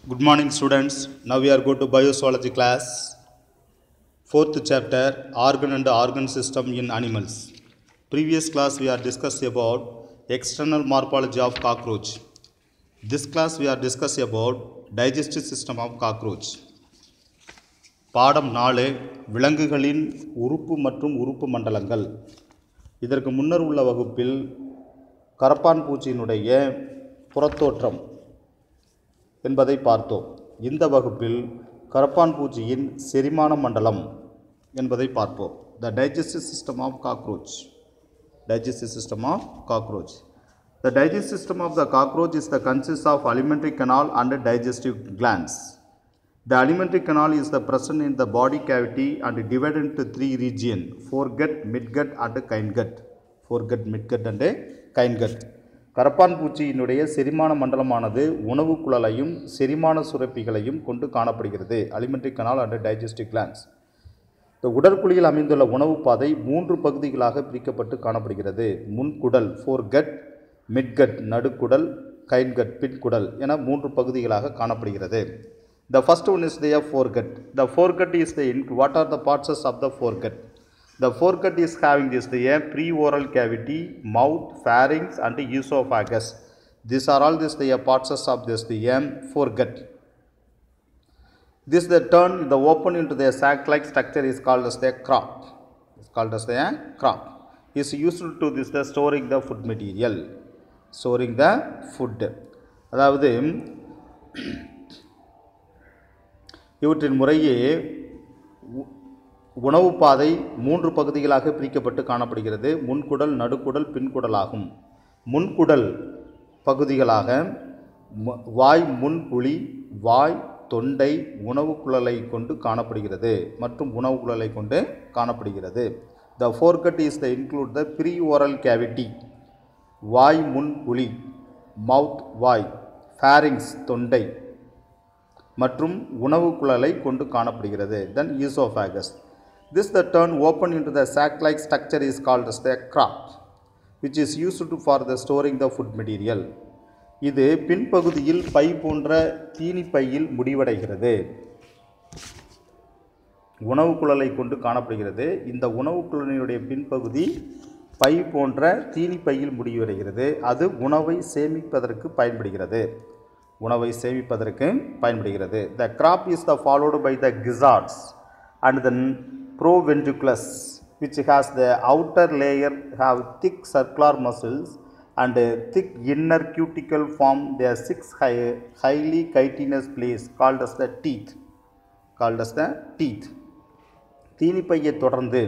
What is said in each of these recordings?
Good morning, students. Now we are going to biozoology class. Fourth chapter Organ and Organ System in Animals. Previous class we are discussed about external morphology of cockroach. This class we are discussing about digestive system of cockroach. பாடம் நாலு விலங்குகளின் உறுப்பு மற்றும் உறுப்பு மண்டலங்கள் இதற்கு முன்னர் உள்ள வகுப்பில் கரப்பான் பூச்சியினுடைய புறத்தோற்றம் என்பதை பார்த்தோம் இந்த வகுப்பில் கரப்பான் பூச்சியின் செரிமான மண்டலம் என்பதை பார்ப்போம் the digestive system of cockroach digestive system of cockroach the digestive system of the cockroach is the consists of alimentary canal and digestive glands the alimentary canal is the present in the body cavity and divided into three region foregut midgut and hindgut foregut midgut and hindgut கரப்பான் பூச்சியினுடைய செரிமான மண்டலமானது உணவு குழலையும் செரிமான சுரப்பிகளையும் கொண்டு காணப்படுகிறது alimentary canal and digestive glands இந்த உடற்குழியில் அமைந்துள்ள உணவுப் பாதை மூன்று பகுதிகளாக பிரிக்கப்பட்டு காணப்படுகிறது முன்குடல் ஃபோர்கட் மிட்கட் நடுக்குடல் கைன்கட் பின்குடல் என மூன்று பகுதிகளாக காணப்படுகிறது the first one is the foregut the foregut is the what are the parts of the foregut The foregut is having this the a preoral cavity, mouth, pharynx, and esophagus. These are all this the parts of this the um, foregut. This the turn the open into the sac-like structure is called as the crop. It's called as the uh, crop. Is used to this the storing the food material. Storing the food. அதாவது இவற்றின் முறையே உ- உணவு பாதை மூன்று பகுதிகளாக பிரிக்கப்பட்டு காணப்படுகிறது முன்குடல் நடுக்குடல் பின்குடலாகும் முன்குடல் பகுதிகளாக ம- வாய் முன்குழி வாய் தொண்டை உணவு குழலை கொண்டு காணப்படுகிறது மற்றும் உணவு குழலை கொண்டு காணப்படுகிறது the foregut is the include the pre oral cavity வாய் முன்குழி மவுத் வாய் ஃபேரிங்ஸ் தொண்டை மற்றும் உணவு குழலை கொண்டு காணப்படுகிறது then oesophagus this the turn open into the sac like structure is called as the crop which is used to for the storing the food material இது பின்பகுதியில் பை போன்ற தீனி பையில் முடிவடைகிறது உணவு குழலை கொண்டு காணப்படுகிறது இந்த உணவு குழலினுடைய பின்பகுதி பை போன்ற தீனி பையில் முடிவடைகிறது அது உணவை சேமிப்பதற்கு பயன்படுகிறது உணவை சேமிப்பதற்கு பயன்படுகிறது the crop is the followed by the gizzards and the proventriculus which has the outer layer have thick circular muscles and a thick inner cuticle form their six high, highly chitinous place called as the teeth called as the teeth தீனிப்பையை தொடர்ந்து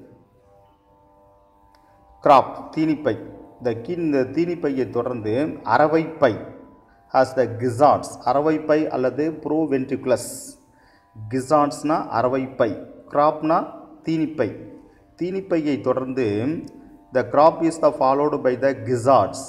crop தீனிப்பை இந்த key இந்த தீனிப்பையை தொடர்ந்து அரவைப்பை has the gizzards அரவைப்பை அல்லது ப்ரோவென்ட்ரிகுலஸ் கிசார்ட்ஸ்னா அரவைப்பை கிராப்னா தீனிப்பை தீனிப்பையை தொடர்ந்து the crop is the followed by the gizzards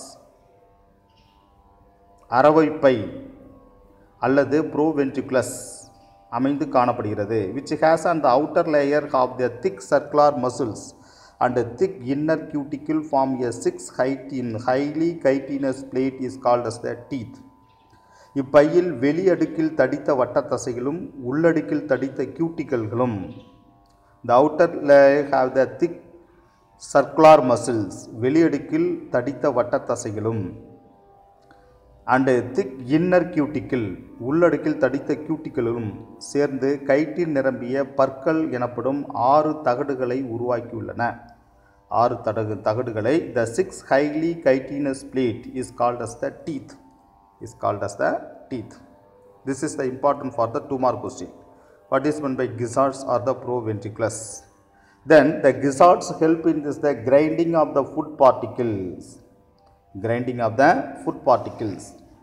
அரவைப்பை அல்லது ப்ரோவென்ட்ரிகுலஸ் அமைந்து காணப்படுகிறது which has on the outer layer of the thick circular muscles and a thick inner cuticle form a six height in highly chitinous plate is called as the teeth இப்பையில் வெளி அடுக்கில் தடித்த வட்டத் தசைகளும் உள்ளடுக்கில் தடித்த கியூட்டிக்கல்களும் the outer layer have the thick circular muscles வெளியடுக்கில் தடித்த வட்டத் தசைகளும் and thick inner cuticle உள்ளடுக்கில் தடித்த கியூட்டிக்கிளும் சேர்ந்து கைட்டில் நிரம்பிய பற்கள் எனப்படும் ஆறு தகடுகளை உருவாக்கியுள்ளன ஆறு தடகு தகடுகளை the six highly chitinous plate is called as the teeth is called as the teeth this is the important for the two mark question what is meant by gizzards or the proventriculus then the gizzards help in this the grinding of the food particles grinding of the food particles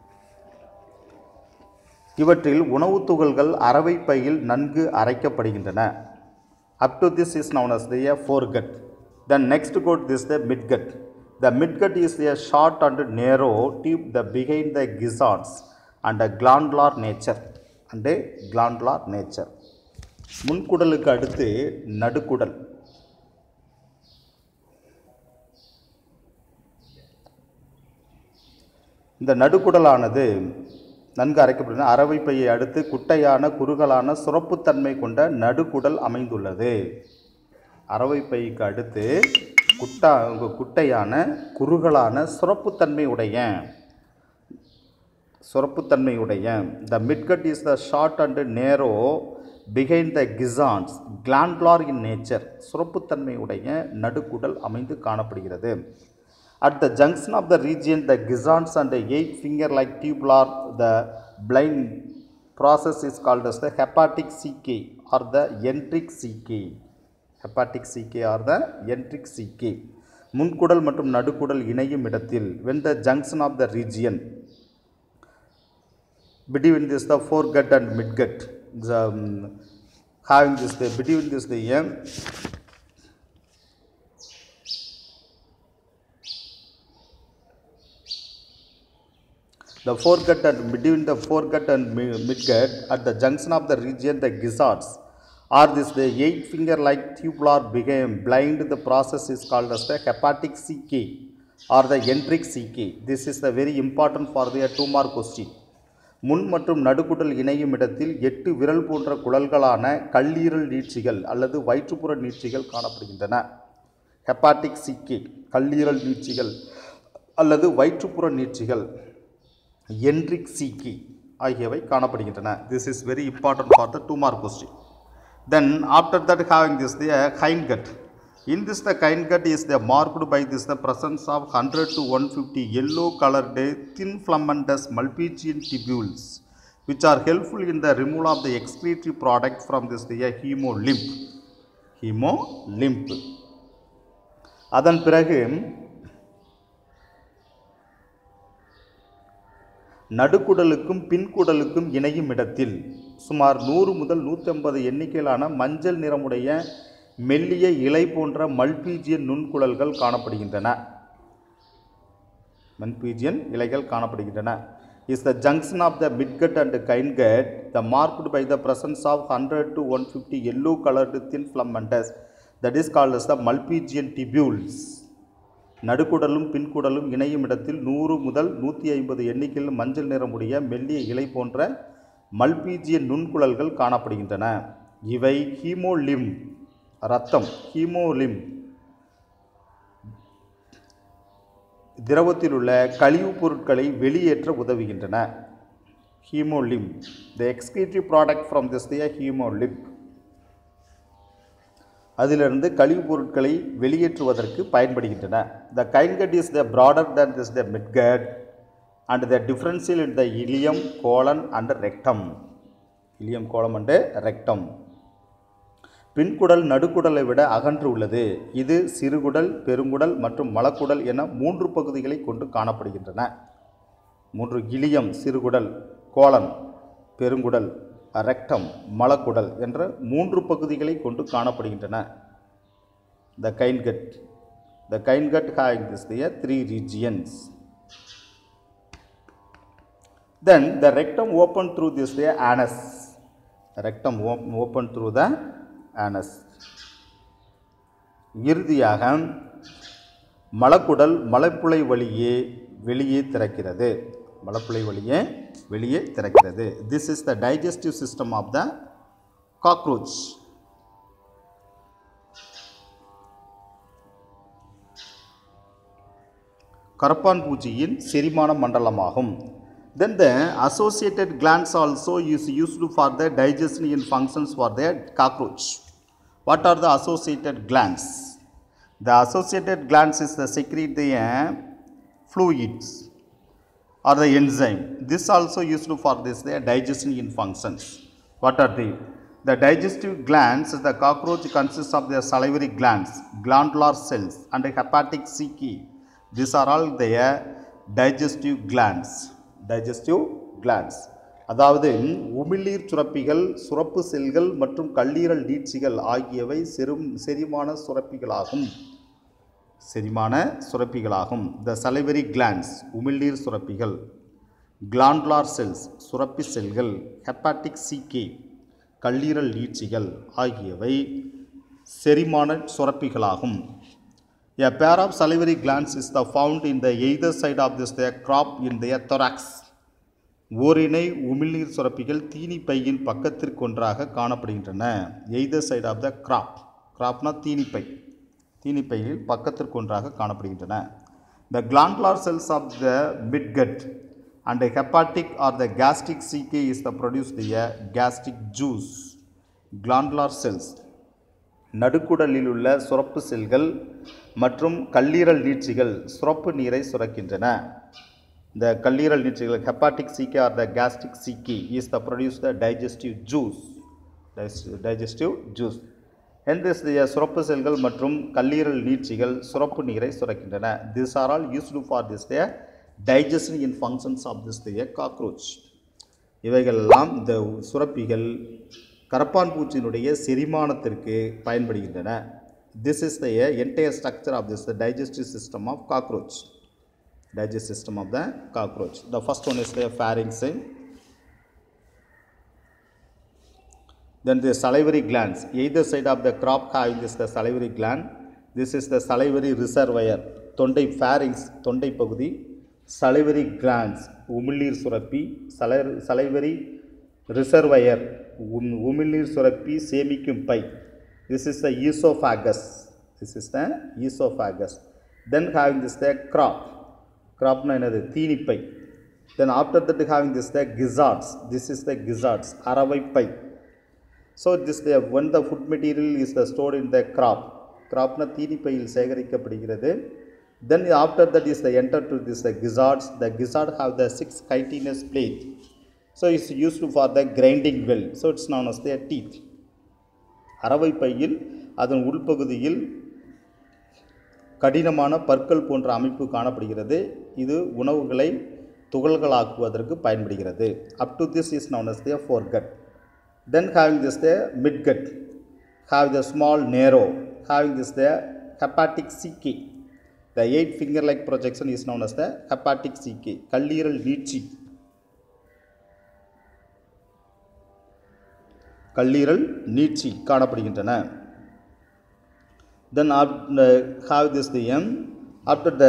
இவற்றில் உணவுத் துகள்கள் அரவை பையில் நன்கு அரைக்கப்படுகின்றன up to this is known as the foregut then next got this the midgut the midgut is a short and narrow tube the behind the gizzards and a glandular nature and a glandular nature முன்குடலுக்கு அடுத்து நடுக்குடல் இந்த நடுக்குடலானது நன்கு அரைக்கப்பட்ட அரவை பையை அடுத்து குட்டையான குறுகலான சுரப்புத்தன்மை கொண்ட நடுக்குடல் அமைந்துள்ளது அரவை பைக்கு அடுத்து குட்டா குட்டையான குறுகலான சுரப்புத்தன்மை உடைய சுரப்புத்தன்மையுடைய the midgut is the short and narrow behind the கிசான்ஸ் கிளாண்ட்லார் இன் நேச்சர் சுரப்புத்தன்மையுடைய நடுக்குடல் அமைந்து காணப்படுகிறது at the junction of the region the கிசான்ஸ் and eight finger like tubular the blind process is called as the hepatic caeca R the enteric caeca hepatic caeca R the enteric caeca முன்குடல் மற்றும் நடுக்குடல் இணையும் இடத்தில் when the junction of the region between this the foregut and midgut the, um, having this the between this the um, the foregut and between the foregut and mi- midgut at the junction of the region the gizzards are this the eight finger like tubular became blind the process is called as the hepatic ck or the enteric ck this is the very important for the two mark question முன் மற்றும் நடுக்குடல் இணையும் இடத்தில் எட்டு விரல் போன்ற குழல்களான கல்லீரல் நீட்சிகள் அல்லது வயிற்றுப்புற நீட்சிகள் காணப்படுகின்றன ஹெப்பாட்டிக் சிக்கி கல்லீரல் நீட்சிகள் அல்லது வயிற்றுப்புற நீட்சிகள் என்ட்ரிக் சிக்கி ஆகியவை காணப்படுகின்றன this is very important for the two mark question then after that having this the hindgut In this, the kind gut is the marked by this the presence of 100 to 150 yellow colored thin filamentous Malpighian tubules, which are helpful in the removal of the excretory product from this the hemolymph. Hemolymph. அதன் பிறகு நடுக்குடலுக்கும் பின்குடலுக்கும் இணையும் இடத்தில் சுமார் நூறு முதல் நூற்றி ஐம்பது எண்ணிக்கையிலான மஞ்சள் நிறமுடைய மெல்லிய இலை போன்ற மல்பீஜியன் நுண்குழல்கள் காணப்படுகின்றன மல்பீஜியன் இலைகள் காணப்படுகின்றன is the junction of the midgut and hindgut the marked by the presence of hundred to one fifty yellow coloured thin filamentous that is called as the Malpighian tubules நடுக்குடலும் பின்குடலும் இணையும் இடத்தில் நூறு முதல் நூற்றி ஐம்பது எண்ணிக்கையில் மஞ்சள் நிறமுடைய மெல்லிய இலை போன்ற மல்பீஜியன் நுண்குழல்கள் காணப்படுகின்றன இவை ஹீமோலிம் ரத்தம் ஹீமோலிம் திரவத்தில் உள்ள கழிவுப் பொருட்களை வெளியேற்ற உதவுகின்றன haemolymph the excretive product from this the haemolymph அதிலிருந்து கழிவுப் பொருட்களை வெளியேற்றுவதற்கு பயன்படுகின்றன the hindgut is the broader than this the midgut and the differential in the ileum colon and rectum ileum colon and rectum பின்குடல் நடுக்குடலை விட அகன்று உள்ளது இது சிறுகுடல் பெருங்குடல் மற்றும் மலக்குடல் என மூன்று பகுதிகளை கொண்டு காணப்படுகின்றன மூன்று இலியம் சிறுகுடல் கோலன் பெருங்குடல் ரெக்டம் மலக்குடல் என்ற மூன்று பகுதிகளை கொண்டு காணப்படுகின்றன the hindgut the hindgut having this the three regions then the rectum open through this the anus rectum open through the anus இறுதியாக மலக்குடல் மலைப்புழை வழியே வெளியே திறக்கிறது மலப்புழை வழியே வெளியே திறக்கிறது this is the digestive system of the cockroach கரப்பான் பூச்சியின் செரிமான மண்டலமாகும் then the associated glands also is used for the digestion in functions for the cockroach what are the associated glands the associated glands is the secrete the fluids or the enzyme. This also used for this the digestion in functions. What are they? The digestive glands, the cockroach consists of their salivary glands, glandular cells and hepatic cici. These are all their digestive glands. Digestive glands. அதாவது உமிழ்நீர் சுரப்பிகள் சுரப்பு செல்கள் மற்றும் கல்லீரல் நீட்சிகள் ஆகியவை செரும் செரிமான சுரப்பிகளாகும் செரிமான சுரப்பிகளாகும் த சலைவரி கிளான்ஸ் உமிழ்நீர் சுரப்பிகள் கிளாண்டுலார் செல்ஸ் சுரப்பி செல்கள் ஹெப்பாட்டிக் சிகே கல்லீரல் நீட்சிகள் ஆகியவை செரிமான சுரப்பிகளாகும் A pair of salivary glands is the found in the either side of this their crop in their thorax. ஓரினை உமிழ்நீர் சுரப்பிகள் தீனி பையின் பக்கத்திற்கொன்றாக காணப்படுகின்றன either side of the crop கிராப்னா தீனிப்பை தீனிப்பையில் பக்கத்திற்கொன்றாக காணப்படுகின்றன the glandular cells of the midgut and the hepatic or the gastric CK is the produced a gastric juice glandular cells நடுக்குடலில் உள்ள சுரப்பு செல்கள் மற்றும் கல்லீரல் நீட்சிகள் சுரப்பு நீரை சுரக்கின்றன இந்த கல்லீரல் நீட்சிகள் hepatic caeca R the gastric caeca is the produce the digestive juice digestive juice எந்திய சுரப்பு செல்கள் மற்றும் கல்லீரல் நீட்சிகள் சுரப்பு நீரை சுரக்கின்றன this are all used for this the digestion in functions of this the cockroach இவைகளெல்லாம் இந்த சுரப்பிகள் கரப்பான் பூச்சியினுடைய செரிமானத்திற்கு பயன்படுகின்றன this is the entire structure of this the digestive system of cockroach digestive system of the cockroach. The first one is the pharynx. Then the salivary glands. Either side of the crop having this the salivary gland. This is the salivary reservoir. தொண்டை pharynx தொண்டை பகுதி salivary glands உமிழ்நீர் சுரப்பி salivary reservoir உம் உமிழ்நீர் சுரப்பி சேமிக்கும் பை this is the esophagus this is the esophagus then having this the crop cropனா என்னது தீனிப்பை then after that having this the gizzards this is the gizzards அரவை பை so this the when the food material is the stored in the crop cropனா தீனிப்பையில் சேகரிக்கப்படுகிறது then after that is the enter to this the gizzards the gizzard have the six chitinous plate so it's used for the grinding well so it's known as the teeth அரவை பையில் அதன் உள்பகுதியில் கடினமான பற்கள் போன்ற அமைப்பு காணப்படுகிறது இது உணவுகளை துகள்களாக்குவதற்கு பயன்படுகிறது up to this is known as the foregut then having this the midgut have the small narrow having this the hepatic CK the eight finger like projection is known as the hepatic CK கல்லீரல் நீட்சி கல்லீரல் நீட்சி காணப்படுகின்றன then after, uh, have this the m after the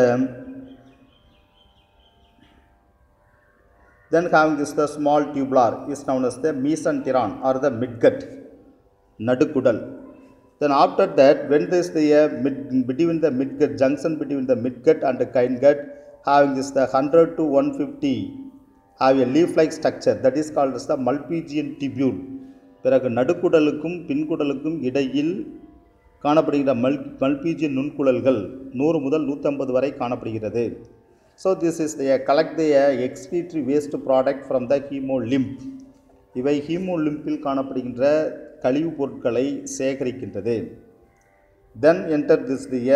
then having this the small tubular is known as the mesenteron or the midgut nadukudal then after that when this the uh, mid, between the midgut junction between the midgut and the hindgut having this the 100 to 150 have a leaf like structure that is called as the malpighian tubule பிறகு நடுக்குடலுக்கும் பின்குடலுக்கும் இடையில் காணப்படுகிற மல் மல்பீஜிய நுண்குழல்கள் நூறு முதல் நூற்றம்பது வரை காணப்படுகிறது so this is the collect the excretory waste product from the haemolymph இவை ஹீமோலிம்பில் காணப்படுகின்ற கழிவுப் பொருட்களை சேகரிக்கின்றது then enter this the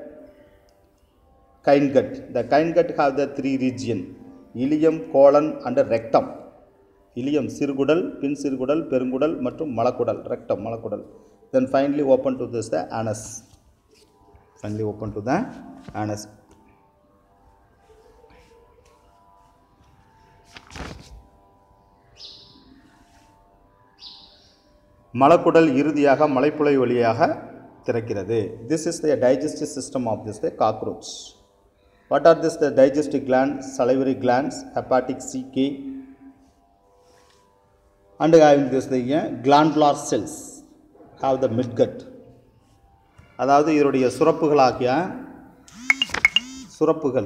hindgut the hindgut have the three region ileum colon and rectum ileum சிறுகுடல் பின் சிறுகுடல் பெருங்குடல் மற்றும் மலக்குடல் ரெக்டம் மலக்குடல் then finally open to this the anus finally open to the anus மலக்குடல் இறுதியாக மலைப்புழை வழியாக திறக்கிறது this is the digestive system of this the cockroach what are this the digestive gland salivary glands hepatic CK and having this the uh, glandular cells have the midgut அதாவது இதனுடைய சுரப்புகளாகிய சுரப்புகள்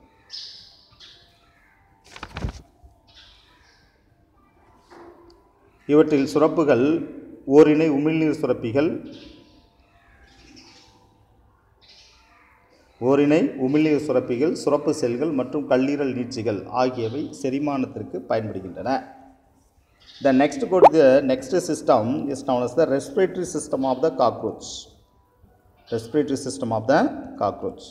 இவற்றில் சுரப்புகள் ஓரினை உமிழ்நீர் சுரப்பிகள் ஓரினை உமிழ்நீர் சுரப்பிகள் சுரப்பு செல்கள் மற்றும் கல்லீரல் நீட்சிகள் ஆகியவை செரிமானத்திற்கு பயன்படுகின்றன The next go to the next system is known as the respiratory system of the cockroach. Respiratory system of the cockroach.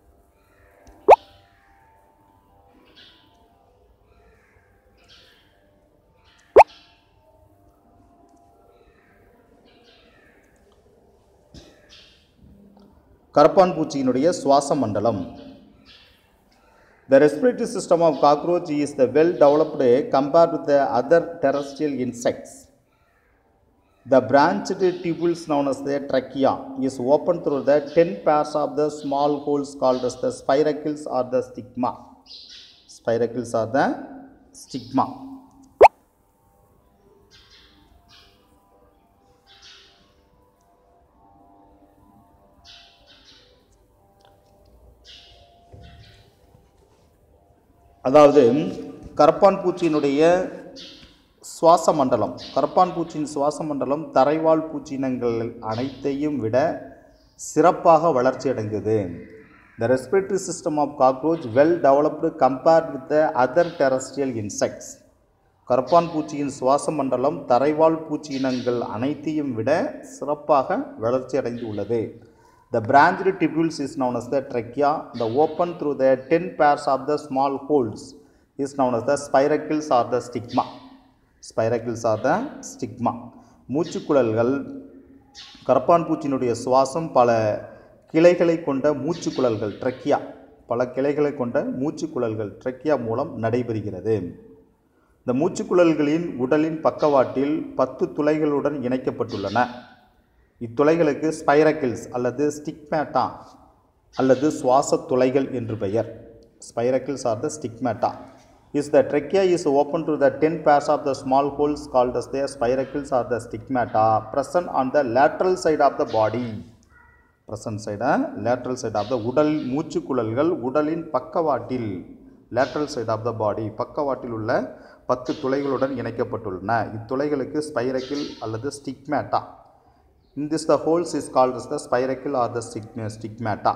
கரப்பான் பூச்சியினுடைய சுவாச மண்டலம் The respiratory system of cockroach is the well developed compared with the other terrestrial insects. The branched tubules known as the trachea is open through the 10 pairs of the small holes called as the spiracles or the stigma. Spiracles are the stigma அதாவது கரப்பான் பூச்சியினுடைய சுவாச மண்டலம் கரப்பான் பூச்சியின் சுவாச மண்டலம் தரைவாழ் பூச்சினங்கள் அனைத்தையும் விட சிறப்பாக வளர்ச்சி அடைந்தது the respiratory system of cockroach well developed compared with the other terrestrial insects கரப்பான் பூச்சியின் சுவாச மண்டலம் தரைவாழ் பூச்சியினங்கள் அனைத்தையும் விட சிறப்பாக வளர்ச்சி அடைந்து உள்ளது The branched tubules is known as the trachea. The open through the 10 pairs of the small holes is known as the spiracles or the stigma. Spiracles are the stigma. மூச்சுக்குழல்கள் கரப்பான் பூச்சியினுடைய சுவாசம் பல கிளைகளை கொண்ட மூச்சுக்குழல்கள் ட்ரக்கியா பல கிளைகளை கொண்ட மூச்சுக்குழல்கள் ட்ரக்கியா மூலம் நடைபெறுகிறது இந்த மூச்சுக்குழல்களின் உடலின் பக்கவாட்டில் பத்து துளைகளுடன் இணைக்கப்பட்டுள்ளன இத்துளைகளுக்கு ஸ்பைரக்கிள்ஸ் அல்லது ஸ்டிக்மேட்டா அல்லது சுவாச துளைகள் என்று பெயர் spiracles are the stigmata is the trachea is open to the ten pairs of the small holes called as the spiracles are the stigmata present on the lateral side of the body present side lateral side of the உடல் மூச்சுக்குழல்கள் உடலின் பக்கவாட்டில் lateral side of the body பக்கவாட்டில் உள்ள பத்து துளைகளுடன் இணைக்கப்பட்டுள்ளன இத்துளைகளுக்கு ஸ்பைரக்கிள் அல்லது stigmata In this, the holes is called as the spiracle or the stig- stigmata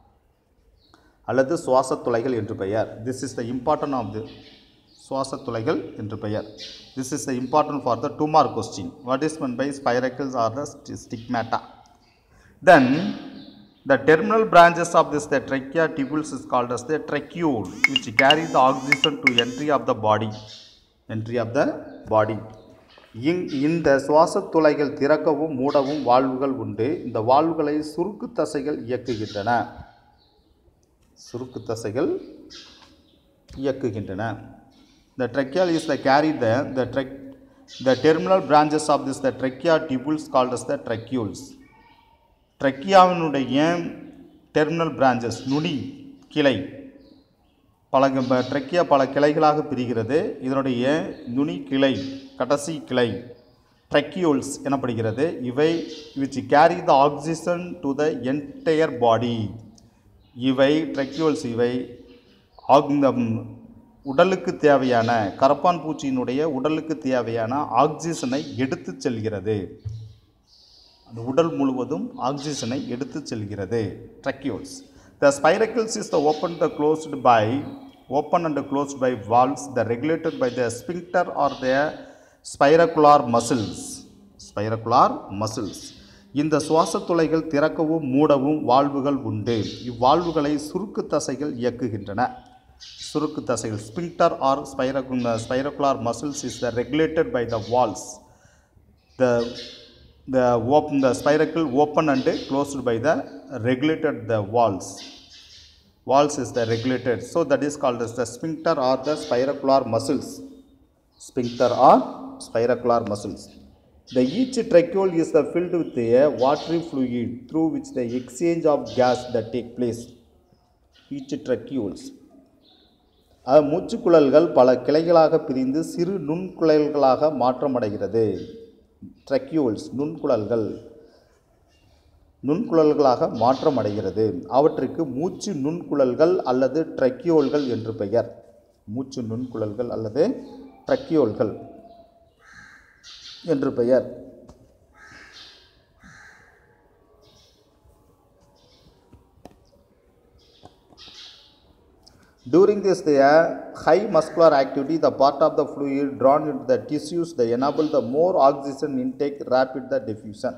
அல்லது சுவாசத் துளைகள் என்று பெயர் this is the important of the சுவாசத் துளைகள் என்று பெயர் this is the important for the two mark question what is meant by spiracles are the stigmata then the terminal branches of this the trachea tubules is called as the tracheole which carry the oxygen to entry of the body entry of the body இங் இந்த சுவாசத் துளைகள் திறக்கவும் மூடவும் வால்வுகள் உண்டு இந்த வால்வுகளை சுருக்கு தசைகள் இயக்குகின்றன சுருக்கு தசைகள் இயக்குகின்றன The tracheal is the carry the the trach the terminal branches of this the trachea tubules called as the tracheoles. ட்ரக்கியாவினுடைய டெர்மினல் பிரான்ச்சஸ் நுனி கிளை பல ட்ரக்கியா பல கிளைகளாக பிரிகிறது இதனுடைய நுனி கிளை கடைசி கிளை ட்ரக்கியோல்ஸ் எனப்படுகிறது இவை which carry the oxygen to the entire body இவை ட்ரக்கியோல்ஸ் இவை ஆக்- இந்த ம், உடலுக்கு தேவையான கரப்பான் பூச்சியினுடைய உடலுக்கு தேவையான ஆக்சிஜனை எடுத்துச் செல்கிறது அந்த உடல் முழுவதும் ஆக்சிஜனை எடுத்துச் செல்கிறது tracheoles the spiracles is the open the closed by open and closed by valves the regulated by the sphincter are the spiracular muscles spiracular muscles இந்த சுவாசத் துளைகள் திறக்கவும் மூடவும் வால்வுகள் உண்டு இவ்வால்வுகளை சுருக்கு தசைகள் இயக்குகின்றன சுருக்கு தசைகள் ஸ்பிங்டர் ஆர் ஸ்பைரகு spiracular muscles is the regulated by the valves the the open the spiracle open and closed by the regulated the walls walls is the regulated so that is called as the sphincter or the spiracular muscles sphincter or spiracular muscles the each tracheole is the filled with a watery fluid through which the exchange of gas that take place each tracheoles அது மூச்சுக்குழல்கள் பல கிளைகளாக பிரிந்து சிறு நுண்குழல்களாக மாற்றமடைகிறது ட்ரக்கியூல்ஸ் நுண்குழல்கள் நுண்குழல்களாக மாற்றமடைகிறது அவற்றுக்கு மூச்சு நுண்குழல்கள் அல்லது ட்ரக்கியோல்கள் என்று பெயர் மூச்சு நுண்குழல்கள் அல்லது ட்ரக்கியோல்கள் என்று பெயர் During this, the uh, high muscular activity, the part of the fluid drawn into the tissues, they enable the more oxygen intake, rapid the diffusion.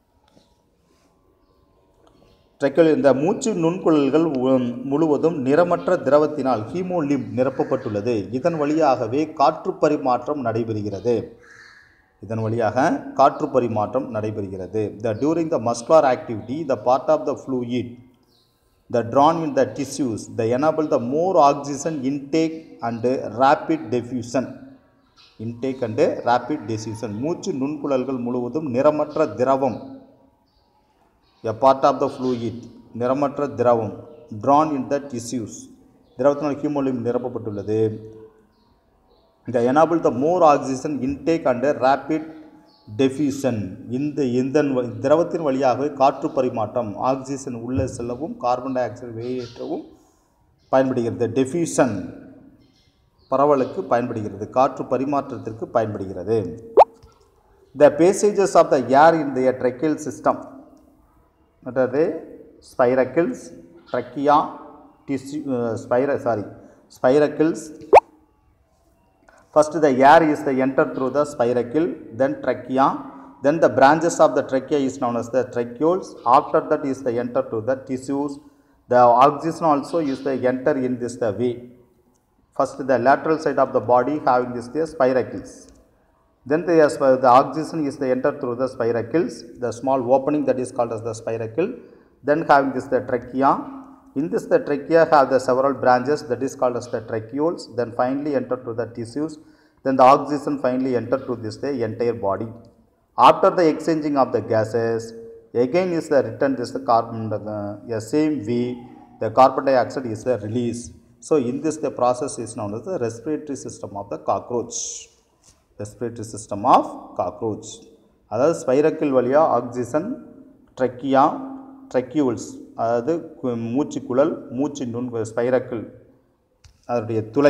ட்ரெக்கில் இந்த மூச்சு நுண்குழல்கள் உ- முழுவதும் நிறமற்ற திரவத்தினால் ஹீமோலிம் நிரப்பப்பட்டுள்ளது இதன் வழியாகவே காற்று பரிமாற்றம் நடைபெறுகிறது இதன் வழியாக காற்று பரிமாற்றம் நடைபெறுகிறது the during the muscular activity the part of the fluid the drawn in the tissues they enable the more oxygen intake and rapid diffusion intake and rapid diffusion மூச்சு நுண்குழல்கள் முழுவதும் நிறமற்ற திரவம் a part of the fluid நிறமற்ற திரவம் drawn in the tissues திரவத்தினால் ஹீமோலிம் நிரப்பப்பட்டுள்ளது இந்த enable the more oxygen intake and rapid diffusion இந்த இந்த வ- திரவத்தின் வழியாக காற்று பரிமாற்றம் ஆக்சிஜன் உள்ளே செல்லவும் கார்பன் டை ஆக்சைடு வெளியேற்றவும் பயன்படுகிறது டெஃப்யூஷன் பரவலுக்கு பயன்படுகிறது காற்று பரிமாற்றத்திற்கு பயன்படுகிறது the passages of the air in the tracheal system அதாவது ஸ்பைரக்கிள்ஸ் ட்ரக்கியா டிஸ்யூ ஸ்பைர sorry spiracles First, the air is the enter through the spiracle, then trachea, then the branches of the trachea is known as the tracheoles. After that is the enter to the tissues. The oxygen also is the enter in this the way. First, the lateral side of the body having this the spiracles. Then the, sp- the oxygen is the enter through the spiracles, the small opening that is called as the spiracle. Then having this the trachea. In this the trachea have the several branches that is called as the tracheoles. Then finally enter to the tissues. Then the oxygen finally enter to this the entire body. After the exchanging of the gases, again is the return this the carbon uh, yeah, same way the carbon dioxide is the release. So in this the process is known as the respiratory system of the cockroach. Respiratory system of cockroach அதாவது spiracle வழியாக oxygen trachea ட்ரக்கியூல்ஸ் அதாவது கு- மூச்சுக்குழல் மூச்சு நுண் ஸ்பைரக்கிள் அதனுடைய துளை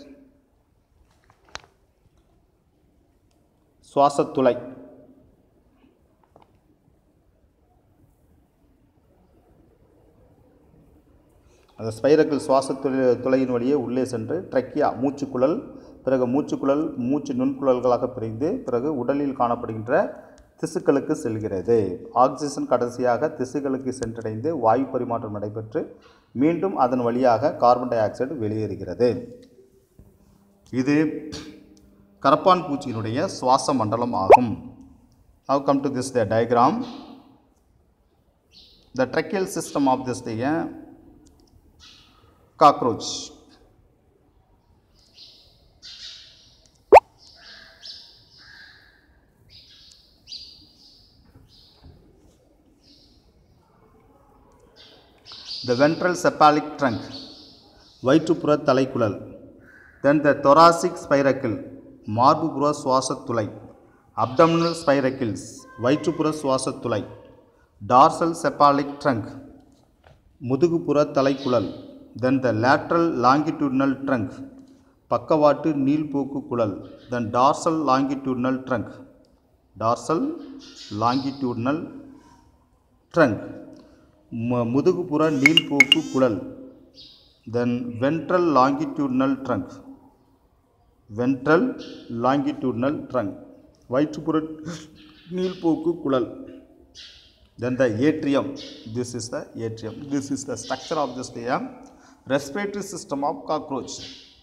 சுவாசத்துளை அந்த ஸ்பைரக்கிள் சுவாச துளை துளையின் வழியே உள்ளே சென்று ட்ரக்கியா மூச்சுக்குழல் பிறகு மூச்சுக்குழல் மூச்சு நுண்குழல்களாக பிரிந்து பிறகு உடலில் காணப்படுகின்ற திசுக்களுக்கு செல்கிறது ஆக்சிஜன் கடைசியாக திசுக்களுக்கு சென்றடைந்து வாயு பரிமாற்றம் நடைபெற்று மீண்டும் அதன் வழியாக கார்பன் டை ஆக்சைடு வெளியேறுகிறது இது கரப்பான் பூச்சியினுடைய சுவாச மண்டலம் ஆகும் now come to this the diagram the tracheal system of this the uh, cockroach the ventral cephalic trunk வயிற்றுப்புற தலைக்குழல் then the thoracic spiracle மார்புப்புற சுவாசத்துளை abdominal spiracles வயிற்றுப்புற சுவாசத்துளை dorsal cephalic trunk முதுகுப்புற தலைக்குழல் then the lateral longitudinal trunk பக்கவாட்டு நீள்போக்கு குழல் then dorsal longitudinal trunk dorsal longitudinal trunk மு- முதுகுப்புற நீள்போக்கு குழல் then ventral longitudinal trunk ventral longitudinal trunk வயிற்றுப்புற நீள்போக்கு குழல் then the atrium this is the atrium this is the structure of this the um, respiratory system of cockroach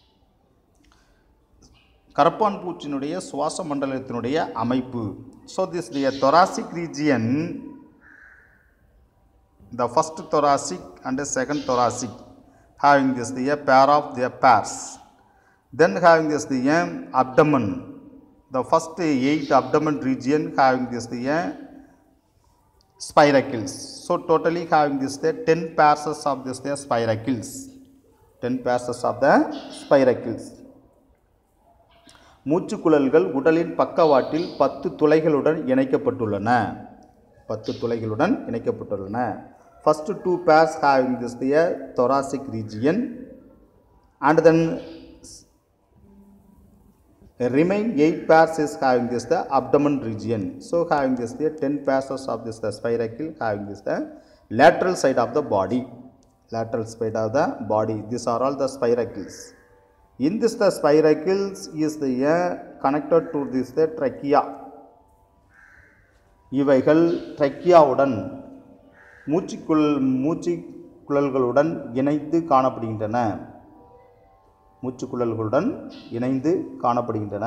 கரப்பான் பூச்சினுடைய சுவாச மண்டலத்தினுடைய அமைப்பு so this the thoracic region the first thoracic and the second thoracic having this the a pair of their pairs then having this the um, abdomen the first eight abdomen region having this the uh, spiracles so totally having this the 10 pairs of this the spiracles 10 pairs of the spiracles மூச்சுக்குழல்கள் உடலின் பக்கவாட்டில் பத்து துளைகளுடன் இணைக்கப்பட்டுள்ளன பத்து துளைகளுடன் இணைக்கப்பட்டுள்ளன first two pairs having this the thoracic region and then remain 8 pairs is having this the abdomen region so having this the 10 pairs of this the spiracle having this the lateral side of the body lateral side of the body these are all the spiracles in this the spiracles is the uh, connected to this the trachea இவைகள் ட்ரக்கியாவுடன் மூச்சுக்குள் மூச்சு குழல்களுடன் இணைந்து காணப்படுகின்றன மூச்சுக்குழல்களுடன் இணைந்து காணப்படுகின்றன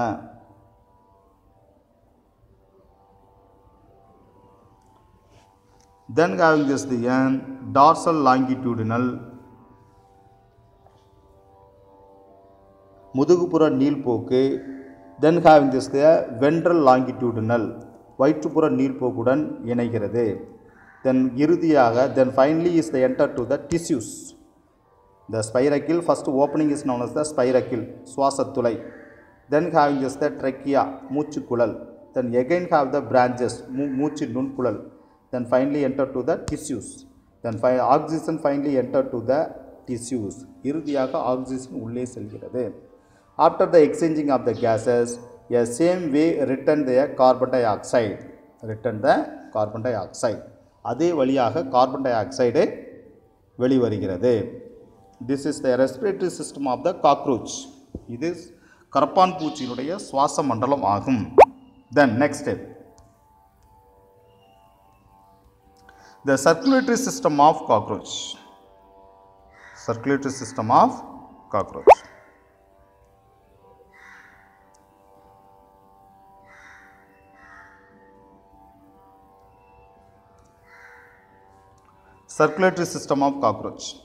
then having this the uh, dorsal longitudinal முதுகுப்புற நீள்போக்கு then having this the ventral longitudinal வயிற்றுப்புற நீள்போக்குடன் இணைகிறது then இறுதியாக then finally is the enter to the tissues the spiracle first opening is known as the spiracle சுவாசத்துளை then having this the trachea மூச்சுக்குழல் then again have the branches மூ மூச்சு நுண்குழல் then finally enter to the tissues then fi oxygen finally enter to the tissues இறுதியாக oxygen உள்ளே செல்கிறது after the exchanging of the gases a same way return the carbon dioxide return the carbon dioxide அதே வழியாக carbon dioxide வெளிவருகிறது this is the respiratory system of the cockroach இது கரப்பான் பூச்சியினுடைய சுவாச மண்டலம் ஆகும் then next the circulatory system of cockroach circulatory system of cockroach circulatory system of cockroach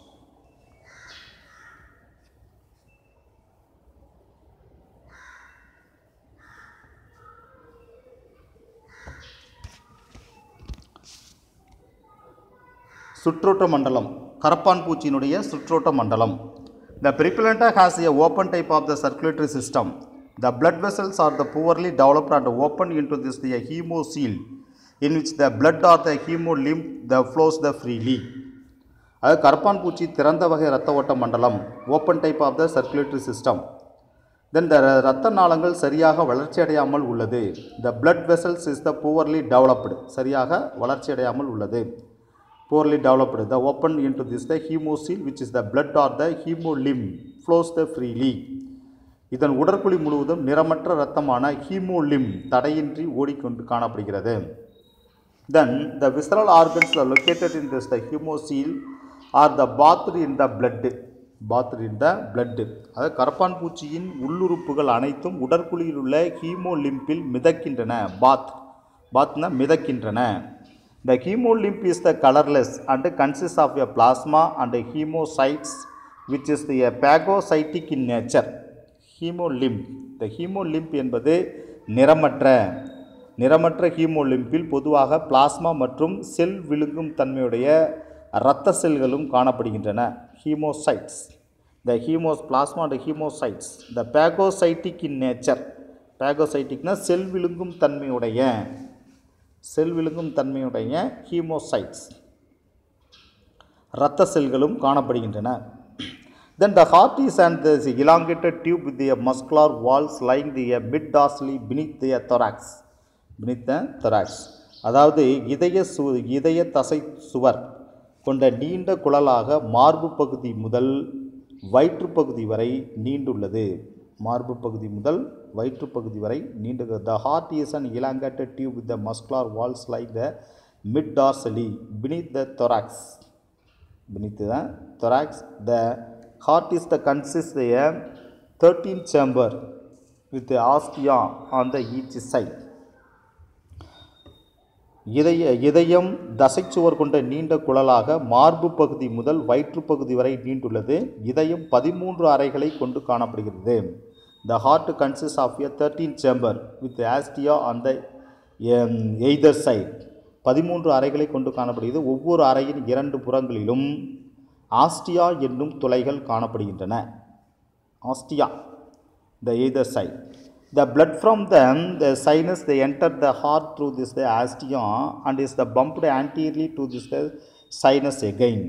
சுற்றோட்ட மண்டலம் கரப்பான் பூச்சியினுடைய சுற்றோட்ட மண்டலம் the Periplaneta has a open type of the circulatory system the blood vessels are the poorly developed and open into this the haemocoel in which the blood are the haemolymph the flows the freely அது கரப்பான் பூச்சி திறந்த வகை இரத்த ஓட்ட மண்டலம் open type of the circulatory system then the இரத்த நாளங்கள் சரியாக வளர்ச்சியடையாமல் உள்ளது the blood vessels is the poorly developed சரியாக வளர்ச்சியடையாமல் உள்ளது poorly developed. The open into this the hemocoel which is the blood or the hemolymph flows the freely. இதன் உடற்குழி முழுவதும் நிறமற்ற இரத்தமான ஹீமோலிம் தடையின்றி ஓடிக்கொண்டு காணப்படுகிறது then the visceral organs are located in this the hemocoel are the bathed in the blood bathed in the blood அதாவது கரப்பான் பூச்சியின் உள்ளுறுப்புகள் அனைத்தும் உடற்குழியில் உள்ள ஹீமோலிம்பில் மிதக்கின்றன பாத் பாத்னா மிதக்கின்றன The hemolymph is the colorless and consists of a plasma and hemocytes which is the phagocytic in nature. Haemolymph இந்த ஹீமோலிம்ப் என்பது நிறமற்ற நிறமற்ற ஹீமோலிம்பில் பொதுவாக பிளாஸ்மா மற்றும் செல் விழுங்கும் தன்மையுடைய இரத்த செல்களும் காணப்படுகின்றன haemocytes the haemo plasma and haemocytes the phagocytic in nature பேகோசைட்டிக்னா செல் விழுங்கும் தன்மையுடைய செல் விழுங்கும் தன்மையுடைய ஹீமோசைட்ஸ் இரத்த செல்களும் காணப்படுகின்றன then the heart is and the elongated tube with a muscular walls lying the mid dorsally beneath the thorax beneath the thorax அதாவது இதய சு இதய தசை சுவர் கொண்ட நீண்ட குழலாக மார்பு பகுதி முதல் வயிற்று பகுதி வரை நீண்டுள்ளது மார்பு பகுதி முதல் வயிற்று பகுதி வரை நீண்டு the heart is an elongated tube with the muscular walls like the mid dorsally beneath the thorax beneath the thorax the heart is the consists the 13 chamber with the ostia on the each side இதய இதயம் தசைச்சுவர் கொண்ட நீண்ட குழலாக மார்பு பகுதி முதல் வயிற்று பகுதி வரை நீண்டுள்ளது இதயம் பதிமூன்று அறைகளை கொண்டு காணப்படுகிறது the heart consist of a thirteen chamber with ostia on the either side பதிமூன்று அறைகளை கொண்டு காணப்படுகிறது ஒவ்வொரு அறையின் இரண்டு புறங்களிலும் ஆஸ்டியா என்னும் துளைகள் காணப்படுகின்றன ostia the either side The blood from them, the sinus, they enter the heart through this the astia and is the bumped anteriorly to this the sinus again.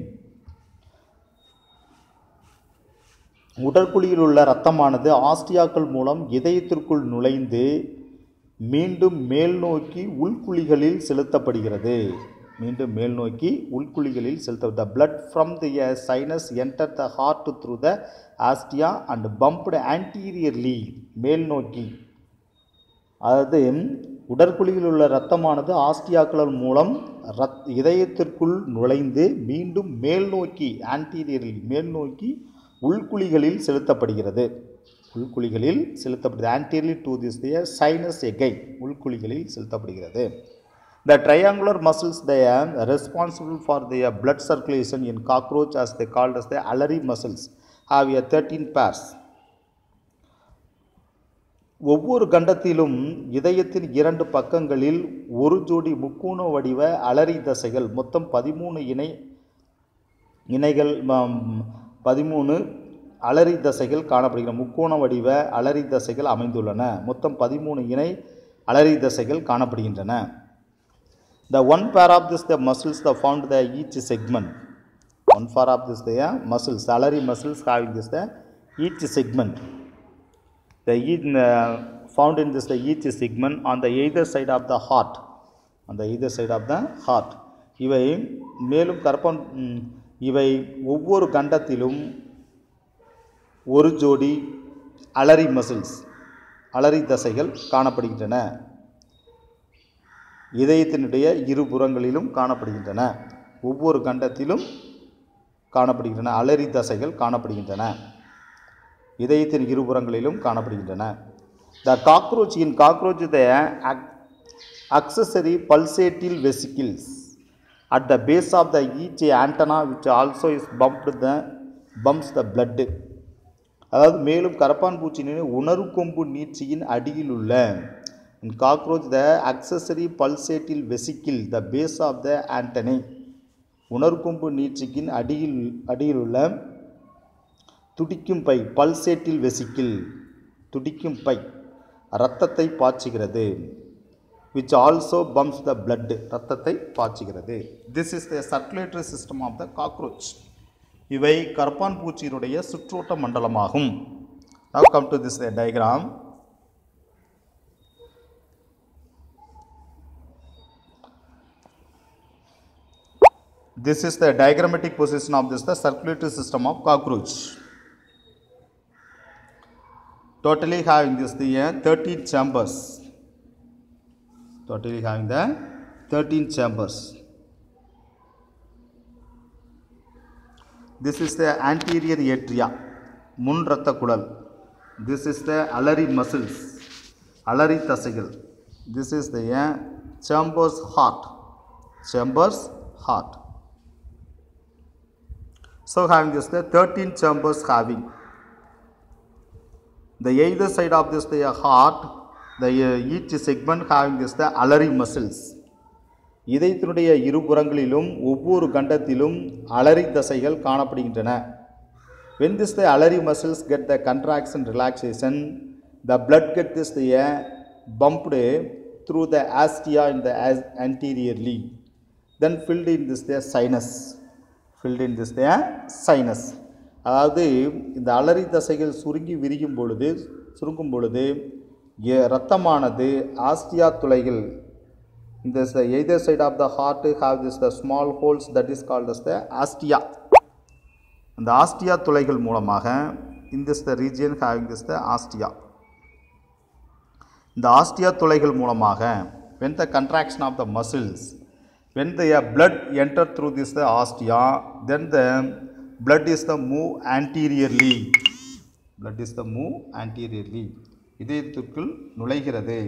உடற்குழியில் உள்ள இரத்தமானது ஆஸ்டியாக்கள் மூலம் இதயத்திற்குள் நுழைந்து மீண்டும் மேல் நோக்கி உள்குழிகளில் செலுத்தப்படுகிறது மீண்டும் மேல் நோக்கி உள்குழிகளில் செலுத்த த blood from the uh, sinus enter the heart through the astia and bumped anteriorly மேல் நோக்கி அதாவது உடற்குழியில் உள்ள இரத்தமானது ஆஸ்டியாக்கள் மூலம் ரத் இதயத்திற்குள் நுழைந்து மீண்டும் மேல் நோக்கி ஆன்டீரியரில் மேல் நோக்கி உள்குழிகளில் செலுத்தப்படுகிறது உள்குழிகளில் செலுத்தப்படுகிறது anteriorly to this the sinus again உள்குழிகளில் செலுத்தப்படுகிறது The triangular muscles they are responsible for the blood circulation in cockroach as they called as the alary muscles have a 13 pairs. ஒவ்வொரு கண்டத்திலும் இதயத்தின் இரண்டு பக்கங்களில் ஒரு ஜோடி முக்கோண வடிவ அலரி தசைகள் மொத்தம் பதிமூணு இணை இணைகள் பதிமூணு அலரி தசைகள் காணப்படுகின்றன முக்கோண வடிவ அலரி தசைகள் அமைந்துள்ளன மொத்தம் பதிமூணு இணை அலரி தசைகள் காணப்படுகின்றன The one pair of this the muscles the found the each segment. One pair of this the uh, muscles, salary muscles having this the each segment. The each, uh, found in this the each segment on the either side of the heart. On the either side of the heart. இவை மேலும் கற்பன் ம், இவை ஒவ்வொரு கண்டத்திலும் ஒரு ஜோடி அலரி muscles அலரி தசைகள் காணப்படுகின்றன இதயத்தினுடைய இருபுறங்களிலும் காணப்படுகின்றன ஒவ்வொரு கண்டத்திலும் காணப்படுகின்றன அலரி தசைகள் காணப்படுகின்றன இதயத்தின் இருபுறங்களிலும் காணப்படுகின்றன the cockroach in cockroach the accessory pulsatile vesicles at the base of the each antenna which also is pumped the pumps the blood அதாவது மேலும் கரப்பான் பூச்சியின் உணர்வு கொம்பு நீட்சியின் அடியில் உள்ள cockroach the accessory pulsatile vesicle the base of the antennae உணர்கொம்பு நீட்சிக்கின் அடியில் அடியில் உள்ள துடிக்கும் பை பல்சேட்டில் வெசிக்கிள் துடிக்கும் பை இரத்தத்தை பாய்ச்சுகிறது which also bumps the blood இரத்தத்தை பாய்ச்சுகிறது this is the circulatory system of the cockroach இவை கரப்பான் பூச்சியினுடைய சுற்றோட்ட மண்டலமாகும் now come to this diagram this is the diagrammatic position of this the circulatory system of cockroach totally having this the uh, 13 chambers totally having the 13 chambers this is the anterior atria முன் இரத்த குழல் this is the alari muscles alari தசைகள் this is the uh, chambers heart chambers heart so having this the 13 chambers having the either side of this the heart the uh, each segment having this the alari muscles இதயத்தினுடைய இருபுறங்களிலும் ஒவ்வொரு கண்டத்திலும் அலரி தசைகள் காணப்படுகின்றன when this the alari muscles get the contraction relaxation the blood get this the uh, bumped through the astia in the as- anteriorly then filled in this the sinus filled in this the sinus அதாவது இந்த அலரி தசைகள் சுருங்கி விரியும் பொழுது சுருங்கும் பொழுது எ- இரத்தமானது ostia துளைகள் இந்த either side of the heart have this the small holes that is called as the ostia அந்த ஆஸ்டியா துளைகள் மூலமாக in this the region having this the ostia இந்த ஆஸ்டியா துளைகள் மூலமாக when the contraction of the muscles when the uh, blood enter through this the ostia then the blood is the move anteriorly blood is the move anteriorly இதயத்திற்குள் நுழைகிறது